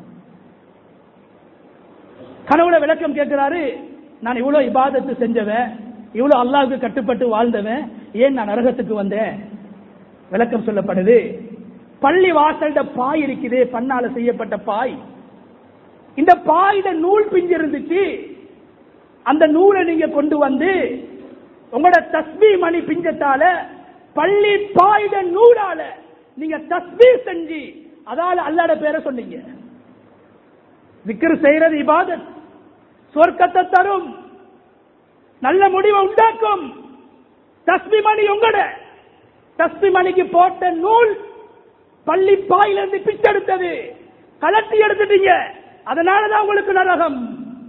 கனவுல விளக்கம் கேட்கிறாரு நான் இவ்வளவு இபாதத்து செஞ்சவன் இவ்வளவு அல்லாஹ்வுக்கு கட்டுப்பட்டு வாழ்ந்தவன் ஏன் நான் நரகத்துக்கு வந்தேன் விளக்கம் சொல்லப்படுது பள்ளி வாசல்ட பாய் இருக்குது பண்ணால செய்யப்பட்ட பாய் இந்த பாயிட நூல் பிஞ்சு இருந்துச்சு அந்த நூலை நீங்க கொண்டு வந்து உங்களோட தஸ்பி மணி பிஞ்சத்தால பள்ளி பாயிட நூலால நீங்க தஸ்பி செஞ்சு அதால அல்லாட பேரை சொன்னீங்க விக்கிர செய்யறது இபாதத் சொர்க்கத்தை தரும் நல்ல முடிவை உண்டாக்கும் தஸ்பி மணி உங்களோட தஸ்பி மணிக்கு போட்ட நூல் பள்ளி பாயிலிருந்து பிச்செடுத்தது கலட்டி எடுத்துட்டீங்க அதனாலதான் உங்களுக்கு நரகம்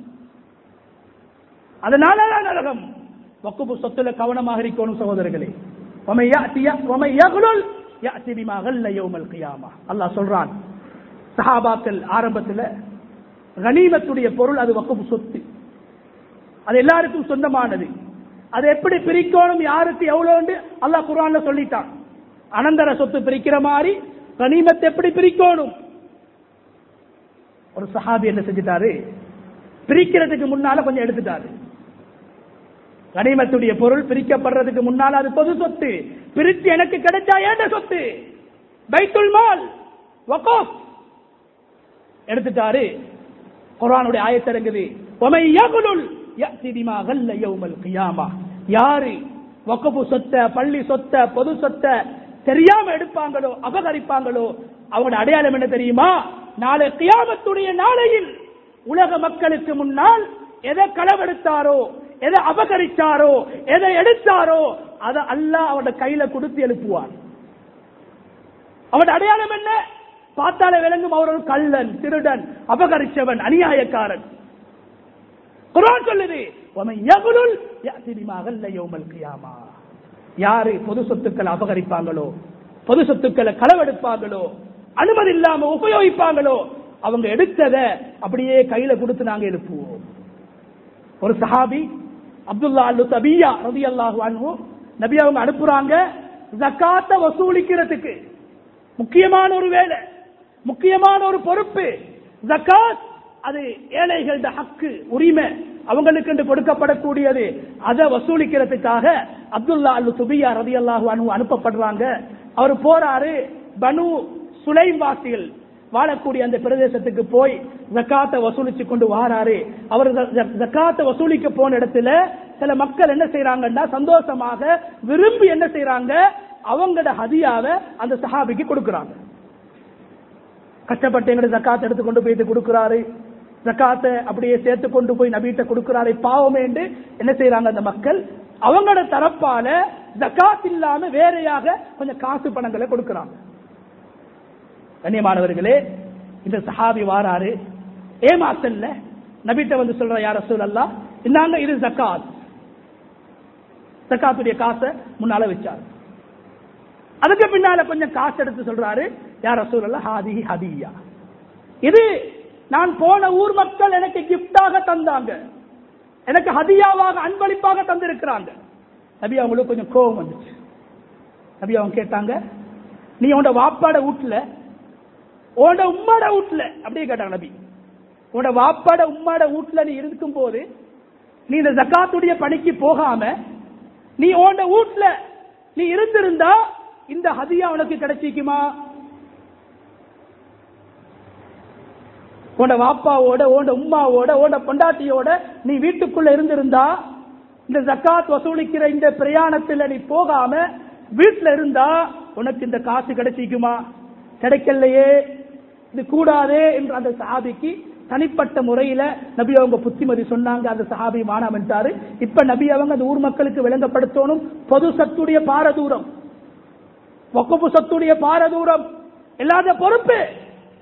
அதனாலதான் நரகம் வக்குப்பு சொத்துல கவனமாக இருக்கணும் சகோதரர்களே وَمَن يَأْتِ- وَمَن يَغْلُلْ يَأْتِ بِمَا غَلَّ يَوْمَ الْقِيَامَةِ அல்லாஹ் சொல்றான் சஹாபாக்கள் ஆரம்பத்தில் கனிமத்துடைய பொருள் அது வக்குப்பு சொத்து அது எல்லாருக்கும் சொந்தமானது அது எப்படி பிரிக்கணும் யாருக்கு எவ்வளவு அல்லாஹ் குர்ஆன்ல சொல்லிட்டான் அனந்தர சொத்து பிரிக்கிற மாதிரி கனிமத்தை எப்படி பிரிக்கணும் ஒரு சஹாபி என்ன செஞ்சிட்டாரு பிரிக்கிறதுக்கு முன்னால கொஞ்சம் எடுத்துட்டாரு கனிமத்துடைய பொருள் பிரிக்கப்படுறதுக்கு முன்னால அது பொது சொத்து பிரித்து எனக்கு கிடைச்சா ஏண்ட சொத்து பைத்துல் மால் வகாஃப் எடுத்துட்டாரு குர்ஆனுடைய ஆயத்திறங்குது ஒமை யகுலுல் யஅதி பிமா கல்ல யௌமல் கியாமா யாரு வக்ஃபு சொத்த பள்ளி சொத்த பொது சொத்த தெரியாம எடுப்பாங்களோ அபகரிப்பாங்களோ அவங்களோட அடையாளம் என்ன தெரியுமா நாளை கியாமத்துடைய நாளையில் உலக மக்களுக்கு முன்னால் எதை களவெடுத்தாரோ எதை அபகரிச்சாரோ எதை எடுத்தாரோ அதை அல்லாஹ் அவனோட கையில கொடுத்து எழுப்புவார் அவன் அடையாளம் என்ன பார்த்தாலே விளங்கும் அவர் ஒரு கள்ளன் திருடன் அபகரிச்சவன் அநியாயக்காரன் குர்ஆன் சொல்லுது وَمَن يَغْلُلْ يَأْتِ بِمَا غَلَّ يَوْمَ الْقِيَامَةِ யாரு பொது சொத்துக்களை அபகரிப்பாங்களோ பொது சொத்துக்களை களவெடுப்பாங்களோ அனுமதி இல்லாம உபயோகிப்பாங்களோ அவங்க எடுத்ததை அப்படியே கையில கொடுத்து நாங்க எழுப்புவோம் ஒரு சஹாபி அப்துல்லா அல்லு தபியா ரதி அல்லாஹு நபி அவங்க அனுப்புறாங்க ஜக்காத்த வசூலிக்கிறதுக்கு முக்கியமான ஒரு வேலை முக்கியமான ஒரு பொறுப்பு ஜக்காத் அது ஏழைகளோட ஹக்கு உரிமை அவங்களுக்கு என்று கொடுக்கப்படக்கூடியது அதை வசூலிக்கிறதுக்காக அப்துல்லா அல்லு சுபியா ரதி அல்லாஹு அனுப்பப்படுறாங்க அவர் போறாரு பனு சுலைம் வாசிகள் வாழக்கூடிய அந்த பிரதேசத்துக்கு போய் ஜக்காத்தை வசூலிச்சு கொண்டு வாராரு அவர் ஜக்காத்தை வசூலிக்க போன இடத்துல சில மக்கள் என்ன செய்யறாங்கன்னா சந்தோஷமாக விரும்பி என்ன செய்யறாங்க அவங்களோட ஹதியாவை அந்த சஹாபிக்கு கொடுக்கறாங்க கஷ்டப்பட்டு எங்களை ஜக்காத்தை எடுத்து கொண்டு போயிட்டு கொடுக்கிறாரு ஜக்காத்தை அப்படியே சேர்த்து கொண்டு போய் நபீட்ட கொடுக்கிறாரு பாவமேண்டு என்ன செய்யறாங்க அந்த மக்கள் அவங்களோட தரப்பால ஜக்காத் இல்லாம வேறையாக கொஞ்சம் காசு பணங்களை கொடுக்கறாங்க கண்ணியமானவர்களே இந்த சஹாபி வாராரு ஏமாத்தல்ல நபிட்ட வந்து சொல்ற யார சூழல்லா இந்தாங்க இது ஜக்காத் ஜக்காத்துடைய காசை முன்னால வச்சாரு அதுக்கு பின்னால கொஞ்சம் காசு எடுத்து சொல்றாரு யார சூழல்ல ஹாதி ஹதியா இது நான் போன ஊர் மக்கள் எனக்கு கிஃப்டாக தந்தாங்க எனக்கு ஹதியாவாக அன்பளிப்பாக தந்திருக்கிறாங்க நபி அவங்களுக்கு கொஞ்சம் கோபம் வந்துச்சு நபி அவங்க கேட்டாங்க நீ உன்னோட வாப்பாட வீட்டுல உன்னோட உம்மாட வீட்டுல அப்படியே கேட்டாங்க நபி உன்னோட வாப்பாட உம்மாட வீட்டுல நீ இருக்கும் போது நீ இந்த ஜக்காத்துடைய பணிக்கு போகாம நீ உன்னோட வீட்டுல நீ இருந்திருந்தா இந்த ஹதியா உனக்கு கிடைச்சிக்குமா உன்னோட வாப்பாவோட உன்னோட உம்மாவோட உன்னோட பொண்டாட்டியோட நீ வீட்டுக்குள்ள இருந்திருந்தா இந்த ஜக்காத் வசூலிக்கிற இந்த பிரயாணத்துல நீ போகாம வீட்டுல இருந்தா உனக்கு இந்த காசு கிடைச்சிக்குமா கிடைக்கலையே இது கூடாதே என்று அந்த சஹாபிக்கு தனிப்பட்ட முறையில நபி அவங்க புத்திமதி சொன்னாங்க அந்த சஹாபி மானாமன்ட்டாரு இப்ப நபி அவங்க அந்த ஊர் மக்களுக்கு விளங்கப்படுத்தணும் பொது சத்துடைய பாரதூரம் வக்குப்பு சத்துடைய பாரதூரம் இல்லாத பொறுப்பு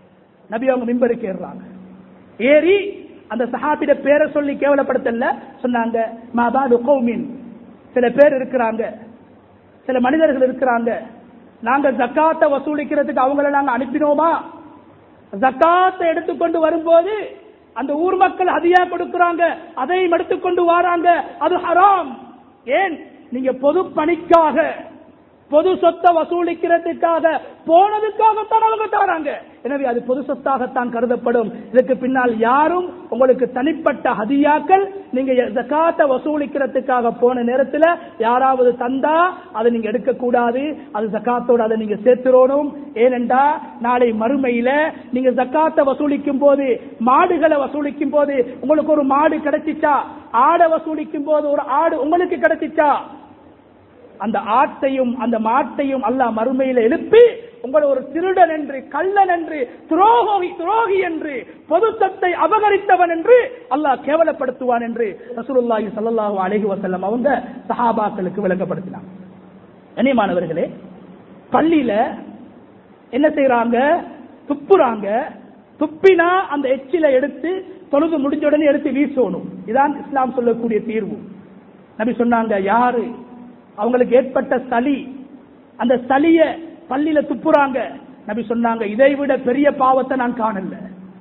நபி அவங்க மிம்பருக்கு ஏறுறாங்க ஏறி அந்த சஹாபிட பேரை சொல்லி கேவலப்படுத்தல சொன்னாங்க மாபாது கௌமின் சில பேர் இருக்கிறாங்க சில மனிதர்கள் இருக்கிறாங்க நாங்க ஜக்காத்தை வசூலிக்கிறதுக்கு அவங்கள நாங்க அனுப்பினோமா ஜக்காத்தை எடுத்துக்கொண்டு வரும்போது அந்த ஊர் மக்கள் அதியா கொடுக்கறாங்க அதையும் எடுத்துக்கொண்டு வராங்க அது ஹராம் ஏன் நீங்க பொது பணிக்காக பொது சொத்தை வசூலிக்கிறதுக்காக போனதுக்காகத்தான் அவங்க தாராங்க எனவே அது பொது சொத்தாகத்தான் கருதப்படும் இதுக்கு பின்னால் யாரும் உங்களுக்கு தனிப்பட்ட ஹதியாக்கள் நீங்க ஜக்காத்தை வசூலிக்கிறதுக்காக போன நேரத்தில் யாராவது தந்தா அதை நீங்க எடுக்க கூடாது அது ஜக்காத்தோட அதை நீங்க சேர்த்துறோனும் ஏனென்றா நாளை மறுமையில நீங்க ஜக்காத்தை வசூலிக்கும் போது மாடுகளை வசூலிக்கும் போது உங்களுக்கு ஒரு மாடு கிடைச்சிச்சா ஆடை வசூலிக்கும் போது ஒரு ஆடு உங்களுக்கு கிடைச்சிச்சா அந்த ஆட்டையும் அந்த மாட்டையும் அல்லாஹ் மறுமையில எழுப்பி உங்களை ஒரு திருடன் என்று கள்ளன் என்று துரோகி துரோகி என்று பொது சொத்தை அபகரித்தவன் என்று அல்லாஹ் கேவலப்படுத்துவான் என்று ரசூலுல்லாஹி ஸல்லல்லாஹு அலைஹி வஸல்லம் அவங்க சஹாபாக்களுக்கு விளங்கப்படுத்தினாங்க கண்ணியமானவர்களே பள்ளியில என்ன செய்யறாங்க துப்புறாங்க துப்பினா அந்த எச்சில எடுத்து தொழுது முடிஞ்ச உடனே எடுத்து வீசணும் இதான் இஸ்லாம் சொல்லக்கூடிய தீர்வு நபி சொன்னாங்க யாரு அவங்களுக்கு ஏற்பட்ட சளி அந்த சளிய பள்ளியில துப்புறாங்க நபி சொன்னாங்க இதை விட பெரிய பாவத்தை நான் காணல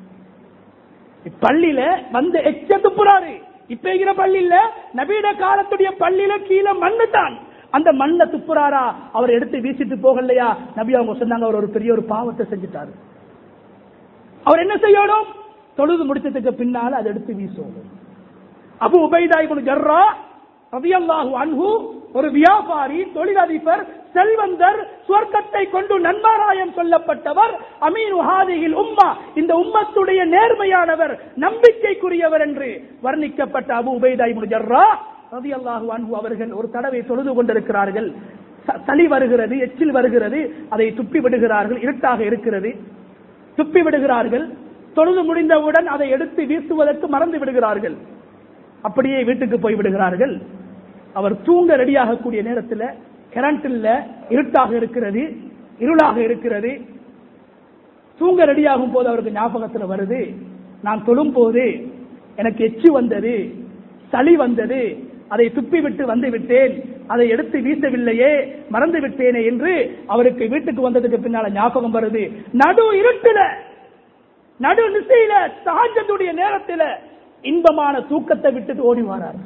பள்ளியில வந்து எச்ச துப்புறாரு இப்ப இருக்கிற பள்ளியில நபீட காலத்துடைய பள்ளியில கீழே மண்ணு தான் அந்த மண்ணை துப்புறாரா அவர் எடுத்து வீசிட்டு போகலையா நபி அவங்க சொன்னாங்க அவர் ஒரு பெரிய ஒரு பாவத்தை செஞ்சுட்டாரு அவர் என்ன செய்யணும் தொழுது முடிச்சதுக்கு பின்னால அதை எடுத்து வீசணும் அபு உபைதா இப்னு ஜர்ரா ரலியல்லாஹு அன்ஹு ஒரு வியாபாரி தொழிலதிபர் செல்வந்தர் சுவர்க்கத்தை கொண்டு நன்மாராயம் சொல்லப்பட்டவர் அமீனு ஹாதியில் உம்மா இந்த உம்மத்துடைய நேர்மையானவர் நம்பிக்கைக்குரியவர் என்று வர்ணிக்கப்பட்ட அபு உபைதா இப்னு ஜர்ரா ரலியல்லாஹு அன்ஹு அவர்கள் ஒரு தடவை தொழுது கொண்டிருக்கிறார்கள் ச- சளி வருகிறது எச்சில் வருகிறது அதை துப்பி விடுகிறார்கள் இருட்டாக இருக்கிறது துப்பி விடுகிறார்கள் தொழுது முடிந்தவுடன் அதை எடுத்து வீசுவதற்கு மறந்து விடுகிறார்கள் அப்படியே வீட்டுக்கு போய் விடுகிறார்கள் அவர் தூங்க ரெடியாகக்கூடிய நேரத்தில் கரண்ட் இல்ல இருட்டாக இருக்கிறது இருளாக இருக்கிறது தூங்க ரெடியாகும் போது அவருக்கு ஞாபகத்தில் வருது நான் தொழும் போது எனக்கு எச்சி வந்தது சளி வந்தது அதை துப்பி விட்டு வந்து விட்டேன் அதை எடுத்து வீசவில்லையே மறந்து விட்டேனே என்று அவருக்கு வீட்டுக்கு வந்ததுக்கு பின்னால ஞாபகம் வருது நடு இருட்டுல நடு நிசையில சஹஜத்துடைய நேரத்துல இன்பமான தூக்கத்தை விட்டுட்டு ஓடி வரார்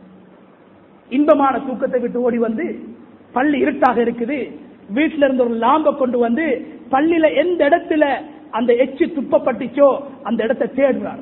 இன்பமான தூக்கத்தை விட்டு ஓடி வந்து பள்ளி இருட்டாக இருக்குது வீட்டில இருந்து ஒரு லாம்ப கொண்டு வந்து பள்ளியில எந்த இடத்துல அந்த எச்சி துப்பப்பட்டுச்சோ அந்த இடத்தை தேடுறார்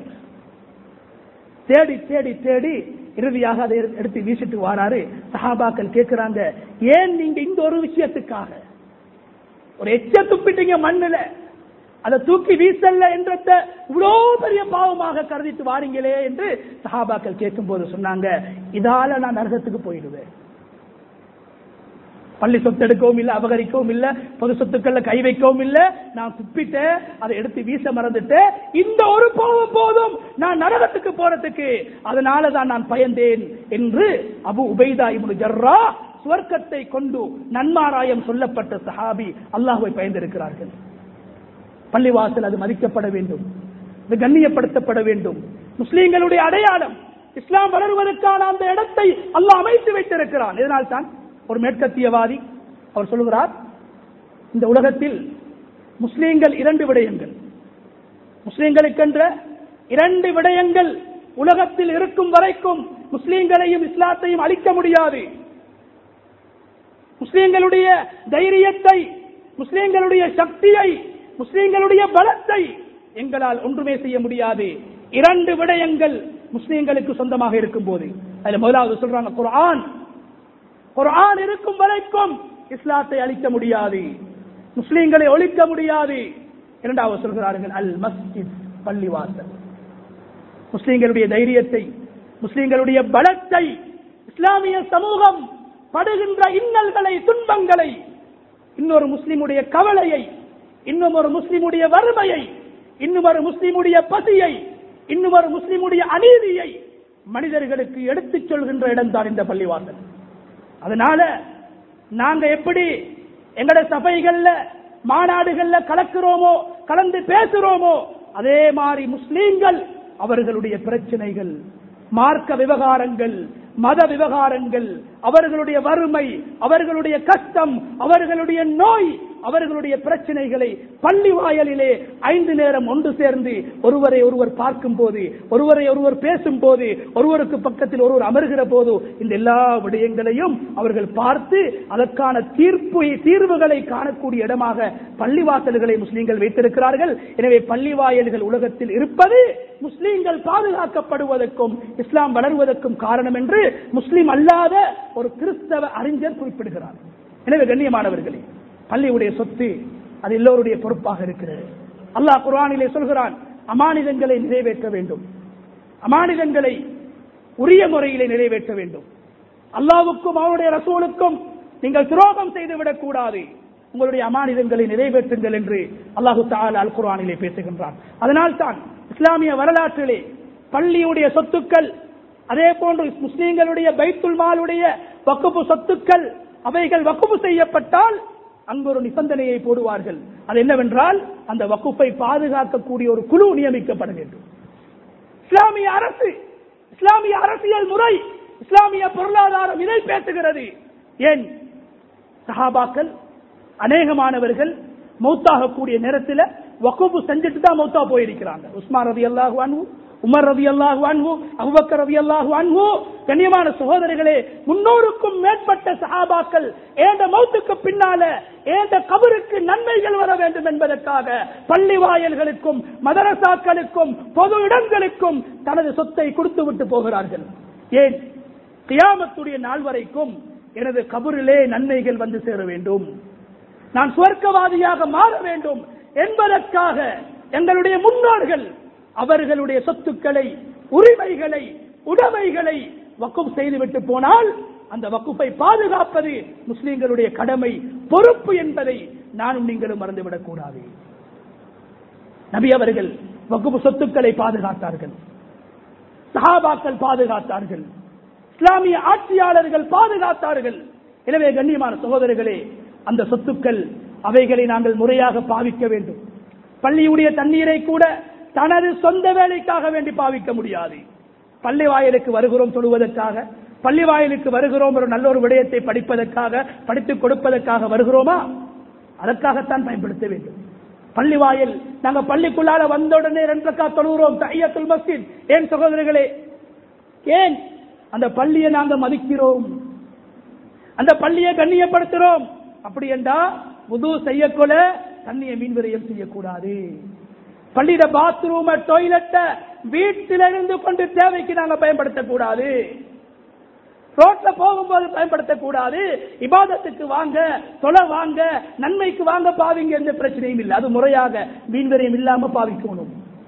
தேடி தேடி தேடி இறுதியாக அதை எடுத்து வீசிட்டு வாராரு சஹாபாக்கள் கேட்கிறாங்க ஏன் நீங்க இந்த ஒரு விஷயத்துக்காக ஒரு எச்ச துப்பிட்டீங்க மண்ணுல அதை தூக்கி வீசல்ல என்றத இவ்வளவு பெரிய பாவமாக கருதிட்டு வாரீங்களே என்று சஹாபாக்கள் கேட்கும் போது சொன்னாங்க இதால நான் நரகத்துக்கு போயிடுவேன் பள்ளி சொத்து எடுக்கவும் இல்ல அபகரிக்கவும் இல்ல பொது சொத்துக்கள்ல கை வைக்கவும் இல்ல நான் துப்பிட்டேன் அதை எடுத்து வீச மறந்துட்டேன் இந்த ஒரு பாவம் போதும் நான் நரகத்துக்கு போறதுக்கு அதனால தான் நான் பயந்தேன் என்று அபு உபைதா இப்னு ஜர்ரா சுவர்க்கத்தை கொண்டு நன்மாராயம் சொல்லப்பட்ட சஹாபி அல்லாஹ்வை பயந்திருக்கிறார்கள் பள்ளிவாசல் அது மதிக்கப்பட வேண்டும் அது கண்ணியப்படுத்தப்பட வேண்டும் முஸ்லீம்களுடைய அடையாளம் இஸ்லாம் வளருவதற்கான அந்த இடத்தை அல்லாஹ் அமைத்து வைத்திருக்கிறான் இதனால் தான் ஒரு மேற்கத்தியவாதி அவர் சொல்லுகிறார் இந்த உலகத்தில் முஸ்லீம்கள் இரண்டு விடயங்கள் முஸ்லீம்களுக்கென்ற இரண்டு விடயங்கள் உலகத்தில் இருக்கும் வரைக்கும் முஸ்லீம்களையும் இஸ்லாத்தையும் அழிக்க முடியாது முஸ்லீம்களுடைய தைரியத்தை முஸ்லீம்களுடைய சக்தியை முஸ்லீம்களுடைய பலத்தை எங்களால் ஒன்றுமே செய்ய முடியாது இரண்டு விடயங்கள் முஸ்லீம்களுக்கு சொந்தமாக இருக்கும் போது அதுல முதலாவது சொல்றாங்க குர்ஆன் குர்ஆன் இருக்கும் வரைக்கும் இஸ்லாத்தை அழிக்க முடியாது முஸ்லீம்களை ஒழிக்க முடியாது இரண்டாவது சொல்கிறார்கள் அல் மஸ்ஜித் பள்ளிவாசல் முஸ்லீம்களுடைய தைரியத்தை முஸ்லீம்களுடைய பலத்தை இஸ்லாமிய சமூகம் படுகின்ற இன்னல்களை துன்பங்களை இன்னொரு முஸ்லிமுடைய கவலையை இன்னும் ஒரு முஸ்லிமுடைய வறுமையை இன்னும் ஒரு முஸ்லிமுடைய பசியை இன்னும் ஒரு முஸ்லிமுடைய அநீதியை மனிதர்களுக்கு எடுத்துச் சொல்கின்ற இடம்தான் இந்த பள்ளிவாசல் அதனால நாங்க எப்படி எங்கட சபைகள்ல மாநாடுகள்ல கலக்கிறோமோ கலந்து பேசுறோமோ அதே மாதிரி முஸ்லீம்கள் அவர்களுடைய பிரச்சனைகள் மார்க்க விவகாரங்கள் மத விவகாரங்கள் அவர்களுடைய வறுமை அவர்களுடைய கஷ்டம் அவர்களுடைய நோய் அவர்களுடைய பிரச்சனைகளை பள்ளி வாயலிலே ஐந்து நேரம் ஒன்று சேர்ந்து ஒருவரை ஒருவர் பார்க்கும் போது ஒருவரை ஒருவர் பேசும் போது ஒருவருக்கு பக்கத்தில் ஒருவர் அமர்கிற போது இந்த எல்லா விடயங்களையும் அவர்கள் பார்த்து அதற்கான தீர்ப்பு தீர்வுகளை காணக்கூடிய இடமாக பள்ளிவாசல்களை முஸ்லீம்கள் வைத்திருக்கிறார்கள் எனவே பள்ளி வாயல்கள் உலகத்தில் இருப்பது முஸ்லீம்கள் பாதுகாக்கப்படுவதற்கும் இஸ்லாம் வளருவதற்கும் காரணம் என்று முஸ்லீம் அல்லாத ஒரு கிறிஸ்தவ அறிஞர் குறிப்பிடுகிறார் எனவே கண்ணியமானவர்களே பள்ளியுடைய சொத்து அது எல்லோருடைய பொறுப்பாக இருக்கிறது அல்லாஹ் குர்ஆனிலே சொல்கிறான் அமானிதங்களை நிறைவேற்ற வேண்டும் அமானிதங்களை உரிய முறையிலே நிறைவேற்ற வேண்டும் அல்லாவுக்கும் அவருடைய ரசூலுக்கும் நீங்கள் துரோகம் செய்துவிடக் கூடாது உங்களுடைய அமானிதங்களை நிறைவேற்றுங்கள் என்று அல்லாஹு தால் அல் குர்ஆனிலே பேசுகின்றான் அதனால் தான் இஸ்லாமிய வரலாற்றிலே பள்ளியுடைய சொத்துக்கள் அதே போன்று முஸ்லீம்களுடைய பைத்துல் மாலுடைய வக்குப்பு சொத்துக்கள் அவைகள் வக்குப்பு செய்யப்பட்டால் அங்கு ஒரு நிபந்தனையை போடுவார்கள் அது என்னவென்றால் அந்த வக்குப்பை பாதுகாக்கக்கூடிய ஒரு குழு நியமிக்கப்பட வேண்டும் இஸ்லாமிய அரசு இஸ்லாமிய அரசியல் முறை இஸ்லாமிய பொருளாதாரம் இதை பேசுகிறது ஏன் சஹாபாக்கள் அநேகமானவர்கள் மௌத்தாகக்கூடிய நேரத்தில் வக்குப்பு செஞ்சுட்டு தான் மௌத்தா போயிருக்கிறாங்க உஸ்மான் ரதி அல்லாஹு அன்ஹு உமர் ரதி அல்லாஹு அன்ஹு அபுபக்கர் ரதி அல்லாஹு அன்ஹு கண்ணியமான சகோதரர்களே முன்னூறுக்கும் மேற்பட்ட சஹாபாக்கள் ஏந்த மௌத்துக்கு பின்னால ஏந்த கபருக்கு நன்மைகள் வர வேண்டும் என்பதற்காக பள்ளி வாயல்களுக்கும் மதரசாக்களுக்கும் பொது இடங்களுக்கும் தனது சொத்தை கொடுத்து விட்டு போகிறார்கள் ஏன் கியாமத்துடைய நாள் வரைக்கும் எனது கபரிலே நன்மைகள் வந்து சேர வேண்டும் நான் சுவர்க்கவாதியாக மாற வேண்டும் என்பதற்காக எங்களுடைய முன்னோர்கள் அவர்களுடைய சொத்துக்களை உரிமைகளை உடைமைகளை வக்கும் செய்துவிட்டு போனால் அந்த வக்குப்பை பாதுகாப்பது முஸ்லிம்களுடைய கடமை பொறுப்பு என்பதை நானும் நீங்களும் மறந்துவிடக் கூடாது நபி அவர்கள் வகுப்பு சொத்துக்களை பாதுகாத்தார்கள் சஹாபாக்கள் பாதுகாத்தார்கள் இஸ்லாமிய ஆட்சியாளர்கள் பாதுகாத்தார்கள் எனவே கண்ணியமான சகோதரர்களே அந்த சொத்துக்கள் அவைகளை நாங்கள் முறையாக பாவிக்க வேண்டும் பள்ளியுடைய தண்ணீரை கூட தனது சொந்த வேலைக்காக வேண்டி பாவிக்க முடியாது பள்ளி வாயிலுக்கு வருகிறோம் சொல்வதற்காக பள்ளி வாயிலுக்கு வருகிறோம் ஒரு நல்ல ஒரு விடயத்தை படிப்பதற்காக படித்துக் கொடுப்பதற்காக வருகிறோமா அதற்காகத்தான் பயன்படுத்த வேண்டும் பள்ளி வாயில் நாங்க பள்ளிக்குள்ளால வந்த உடனே ரெண்டு ரக்கா தொழுகிறோம் தையத்துல் மஸ்ஜித் ஏன் சகோதரர்களே ஏன் அந்த பள்ளியை நாங்க மதிக்கிறோம் அந்த பள்ளியை கண்ணியப்படுத்துறோம் அப்படி என்றா புது செய்யக்கொல தண்ணியை மீன் விரயம் செய்யக்கூடாது பள்ளியிட பாத்ரூம் டாய்லெட்ட வீட்டில் இருந்து கொண்டு தேவைக்கு நாங்க பயன்படுத்தக்கூடாது ரோட்ல போகும்போது பயன்படுத்தக்கூடாது இபாதத்துக்கு வாங்க தொலை வாங்க நன்மைக்கு வாங்க பாவிங்க எந்த பிரச்சனையும் இல்லை அது முறையாக மீன்வரையும் இல்லாம பாவிக்கணும்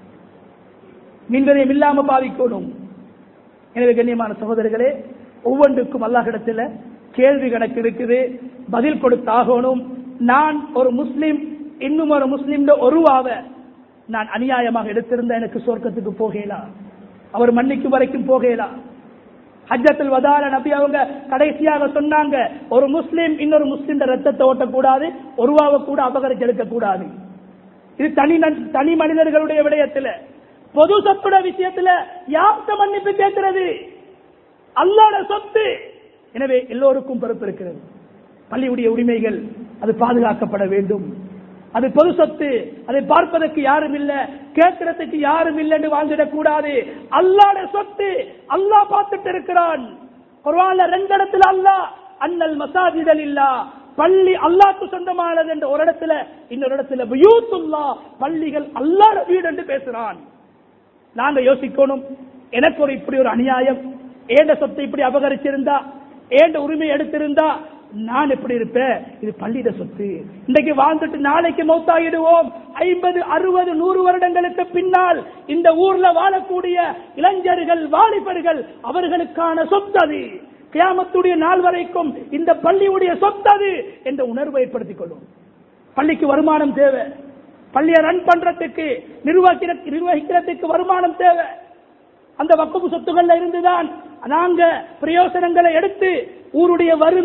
மீன்வரையும் இல்லாம பாவிக்கணும் எனவே கண்ணியமான சகோதரர்களே ஒவ்வொன்றுக்கும் அல்லாஹிடத்தில் கேள்வி கணக்கு இருக்குது பதில் கொடுத்தாகணும் நான் ஒரு முஸ்லிம் இன்னும் ஒரு முஸ்லிம் ஒருவாவ நான் அநியாயமாக எடுத்திருந்த எனக்கு சொர்க்கத்துக்கு போகலாம் அவர் மன்னிக்கும் வரைக்கும் போகலாம் ஹஜ்ஜத்தில் வதால நபி அவங்க கடைசியாக சொன்னாங்க ஒரு முஸ்லிம் இன்னொரு முஸ்லிம் ரத்தத்தை ஓட்டக்கூடாது ஒருவாவை கூட அபகரிச்சு எடுக்க கூடாது இது தனி தனி மனிதர்களுடைய விடயத்துல பொது சொத்துட விஷயத்துல யார்த்த மன்னிப்பு கேட்கிறது அல்லாட சொத்து எனவே எல்லோருக்கும் பொறுப்பு இருக்கிறது பள்ளியுடைய உரிமைகள் அது பாதுகாக்கப்பட வேண்டும் அது பொது சொத்து அதை பார்ப்பதற்கு யாரும் இல்ல கேட்கறதுக்கு யாரும் இல்லை என்று வாழ்ந்துடக் கூடாது அல்லாட சொத்து அல்லாஹ் பார்த்துட்டு இருக்கிறான் குர்ஆன்ல ரெண்டு இடத்துல அல்லாஹ் அன்னல் மசாஜிதல் இல்லா பள்ளி அல்லாஹ்க்கு சொந்தமானது என்ற ஒரு இடத்துல இன்னொரு இடத்துல பியூத்துல்லா பள்ளிகள் அல்லாஹ் வீடு என்று பேசுறான் நாங்க யோசிக்கணும் எனக்கு ஒரு இப்படி ஒரு அநியாயம் ஏண்ட சொத்தை இப்படி அபகரிச்சிருந்தா ஏண்ட உரிமை எடுத்திருந்தா நான் எப்படி இருப்பேன் இது பள்ளியிட சொத்து இன்றைக்கு வாழ்ந்துட்டு நாளைக்கு மௌத்தாகிடுவோம் ஐம்பது அறுபது நூறு வருடங்களுக்கு பின்னால் இந்த ஊர்ல வாழக்கூடிய இளைஞர்கள் வாலிபர்கள் அவர்களுக்கான சொத்து அது கியாமத்துடைய நாள் வரைக்கும் இந்த பள்ளியுடைய சொத்து அது என்ற உணர்வை ஏற்படுத்திக் கொள்ளும் பள்ளிக்கு வருமானம் தேவை பள்ளியை ரன் பண்றதுக்கு நிர்வகிக்கிற நிர்வகிக்கிறதுக்கு வருமானம் தேவை அந்த வக்குப்பு சொத்துகள்ல இருந்துதான் நாங்க பிரயோசனங்களை எடுத்து ஊருடைய வறுமை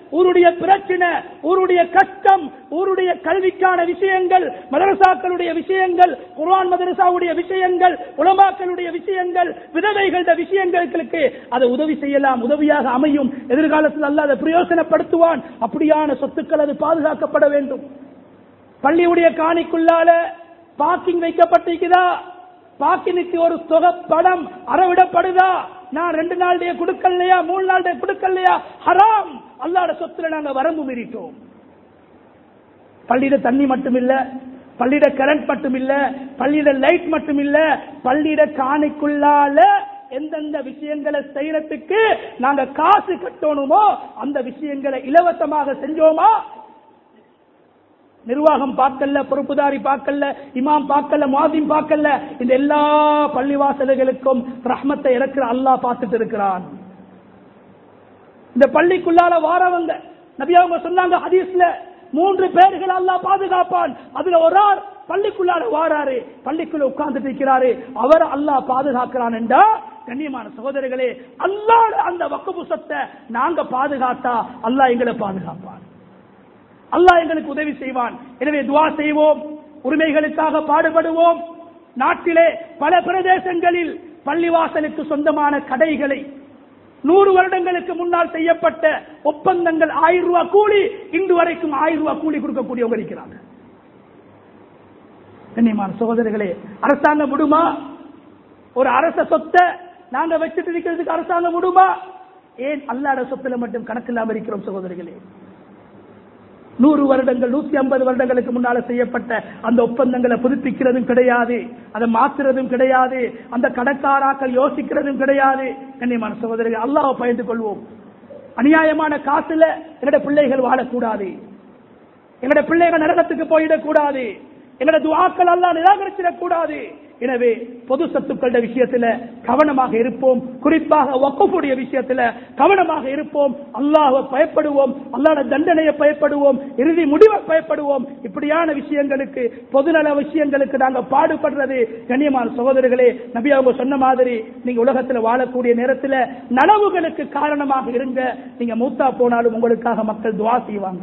ஊருடைய பிரச்சனை ஊருடைய கஷ்டம் ஊருடைய கல்விக்கான விஷயங்கள் மதரசாக்களுடைய விஷயங்கள் குர்ஆன் மதரசாவுடைய விஷயங்கள் உலமாக்களுடைய விஷயங்கள் விதவைகளுடைய விஷயங்களுக்கு அதை உதவி செய்யலாம் உதவியாக அமையும் எதிர்காலத்தில் அல்ல அதை பிரயோசனப்படுத்துவான் அப்படியான சொத்துக்கள் அது பாதுகாக்கப்பட வேண்டும் பள்ளியுடைய காணிக்குள்ளால பார்க்கிங் வைக்கப்பட்டிருக்குதா பாக்கினுக்கு ஒரு தொகை பணம் அறவிடப்படுதா நான் ரெண்டு நாளுடைய குடுக்கலையா மூணு நாளுடைய குடுக்கலையா ஹராம் அல்லாட சொத்துல நாங்க வரம்பு மீறிட்டோம் பள்ளியிட தண்ணி மட்டும் இல்ல பள்ளியிட கரண்ட் மட்டும் இல்ல பள்ளியிட லைட் மட்டும் இல்ல பள்ளியிட காணிக்குள்ளால எந்தெந்த விஷயங்களை செய்யறதுக்கு நாங்க காசு கட்டணுமோ அந்த விஷயங்களை இலவசமாக செஞ்சோமா நிர்வாகம் பார்க்கல பொறுப்புதாரி பார்க்கல இமாம் பார்க்கல மாதிம் பார்க்கல இந்த எல்லா பள்ளிவாசல்களுக்கும் ரஹ்மத்தை இறக்குற அல்லாஹ் பார்த்துட்டு இருக்கிறான் இந்த பள்ளிக்குள்ளால வாரவங்க நபி அவங்க சொன்னாங்க ஹதீஸ்ல மூன்று பேர்கள் அல்லாஹ் பாதுகாப்பான் அதுல ஒரு ஆள் பள்ளிக்குள்ளால வாராரு பள்ளிக்குள்ள உட்கார்ந்துட்டு இருக்கிறாரு அவர் அல்லாஹ் பாதுகாக்கிறான் என்றா கண்ணியமான சகோதரர்களே அல்லாஹ் அந்த வக்குபு சொத்தை நாங்க பாதுகாத்தா அல்லாஹ் எங்களை பாதுகாப்பான் அல்லாஹ் எங்களுக்கு உதவி செய்வான் எனவே துவா செய்வோம் உரிமைகளுக்காக பாடுபடுவோம் நாட்டிலே பல பிரதேசங்களில் பள்ளிவாசலுக்கு சொந்தமான கடைகளை நூறு வருடங்களுக்கு முன்னால் செய்யப்பட்ட ஒப்பந்தங்கள் ஆயிரம் ரூபாய் கூலி இன்று வரைக்கும் ஆயிரம் ரூபாய் கூலி கொடுக்கக்கூடியவங்க இருக்கிறாங்க கண்ணியமான சகோதரர்களே அரசாங்கம் விடுமா ஒரு அரச சொத்தை நாங்க வச்சுட்டு இருக்கிறதுக்கு அரசாங்கம் விடுமா ஏன் அல்லாட சொத்துல மட்டும் கணக்கில்லாம இருக்கிறோம் சகோதரிகளே நூறு வருடங்கள் நூத்தி ஐம்பது வருடங்களுக்கு முன்னால செய்யப்பட்ட அந்த ஒப்பந்தங்களை புதுப்பிக்கிறதும் கிடையாது அதை மாத்துறதும் கிடையாது அந்த கடற்காராக்கள் யோசிக்கிறதும் கிடையாது கண்ணியமான சகோதரர்கள் அல்லாஹ் பயந்து கொள்வோம் அநியாயமான காசுல என்னோட பிள்ளைகள் வாழக்கூடாது எங்களோட பிள்ளைகள் நரகத்துக்கு போயிடக்கூடாது எங்களோட துவாக்கள் எல்லாம் நிராகரிச்சிடக் கூடாது எனவே பொது சொத்துக்களுடைய விஷயத்துல கவனமாக இருப்போம் குறிப்பாக வக்குடைய விஷயத்துல கவனமாக இருப்போம் அல்லாஹ்வை பயப்படுவோம் அல்லாஹ்ட தண்டனையை பயப்படுவோம் இறுதி முடிவை பயப்படுவோம் இப்படியான விஷயங்களுக்கு பொதுநல விஷயங்களுக்கு நாங்க பாடுபடுறது கண்ணியமான சகோதரர்களே நபி அவங்க சொன்ன மாதிரி நீங்க உலகத்துல வாழக்கூடிய நேரத்துல நனவுகளுக்கு காரணமாக இருங்க நீங்க மூத்தா போனாலும் உங்களுக்காக மக்கள் துவா செய்வாங்க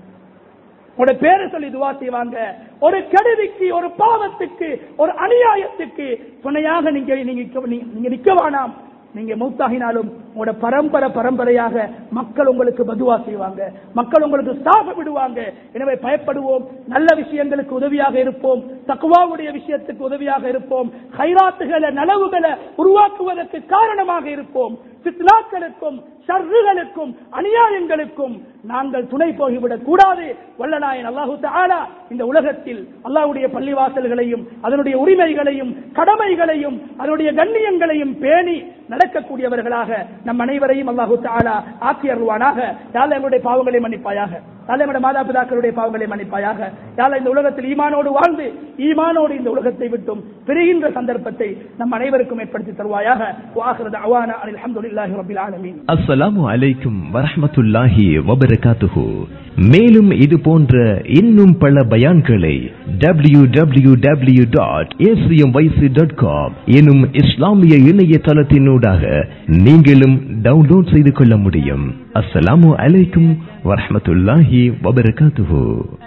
உங்களோட பேரை சொல்லி துவா செய்வாங்க ஒரு கெடுதிக்கு ஒரு பாவத்துக்கு ஒரு அநியாயத்துக்கு துணையாக நீங்க நீங்க நீங்க நிக்க வேணாம் நீங்க மௌத்தாகினாலும் உங்களோட பரம்பரை பரம்பரையாக மக்கள் உங்களுக்கு பதுவா செய்வாங்க மக்கள் உங்களுக்கு சாக விடுவாங்க எனவே பயப்படுவோம் நல்ல விஷயங்களுக்கு உதவியாக இருப்போம் தக்குவாவுடைய விஷயத்துக்கு உதவியாக இருப்போம் ஹைராத்துகளை நலவுகளை உருவாக்குவதற்கு காரணமாக இருப்போம் பித்னாக்களுக்கும் ஷர்றுகளுக்கும் அநியாயங்களுக்கும் நாங்கள் துணை போகிவிடக் கூடாது வல்லநாயன் அல்லாஹு தஆலா இந்த உலகத்தில் அல்லாஹ்வுடைய பள்ளிவாசல்களையும் அதனுடைய உரிமைகளையும் கடமைகளையும் அதனுடைய கண்ணியங்களையும் பேணி நடக்கக்கூடியவர்களாக நம் அனைவரையும் அல்லாஹு தஆலா ஆக்கி அருள்வானாக யாழ் எங்களுடைய பாவங்களை மன்னிப்பாயாக யாழ் எங்களுடைய மாதா பிதாக்களுடைய பாவங்களை மன்னிப்பாயாக யாழ் இந்த உலகத்தில் ஈமானோடு வாழ்ந்து ஈமானோடு இந்த உலகத்தை விட்டும் பிரிகின்ற சந்தர்ப்பத்தை நம் அனைவருக்கும் ஏற்படுத்தி தருவாயாக வாஹிரத அவானா அல்ஹம்துலில்லாஹி ரப்பில் ஆலமீன் அஸ்ஸலாமு அலைக்கும் வரஹ்மத்துல்லாஹி வபரகாத்துஹு மேலும் இது போன்ற இன்னும் பல பயான்களை W W W dot dot com எனும் இஸ்லாமிய இணையதளத்தினூடாக நீங்களும் டவுன்லோட் செய்து கொள்ள முடியும் அஸ்ஸலாமு அலைக்கும் வரஹ்மத்துல்லாஹி வபரகாத்துஹு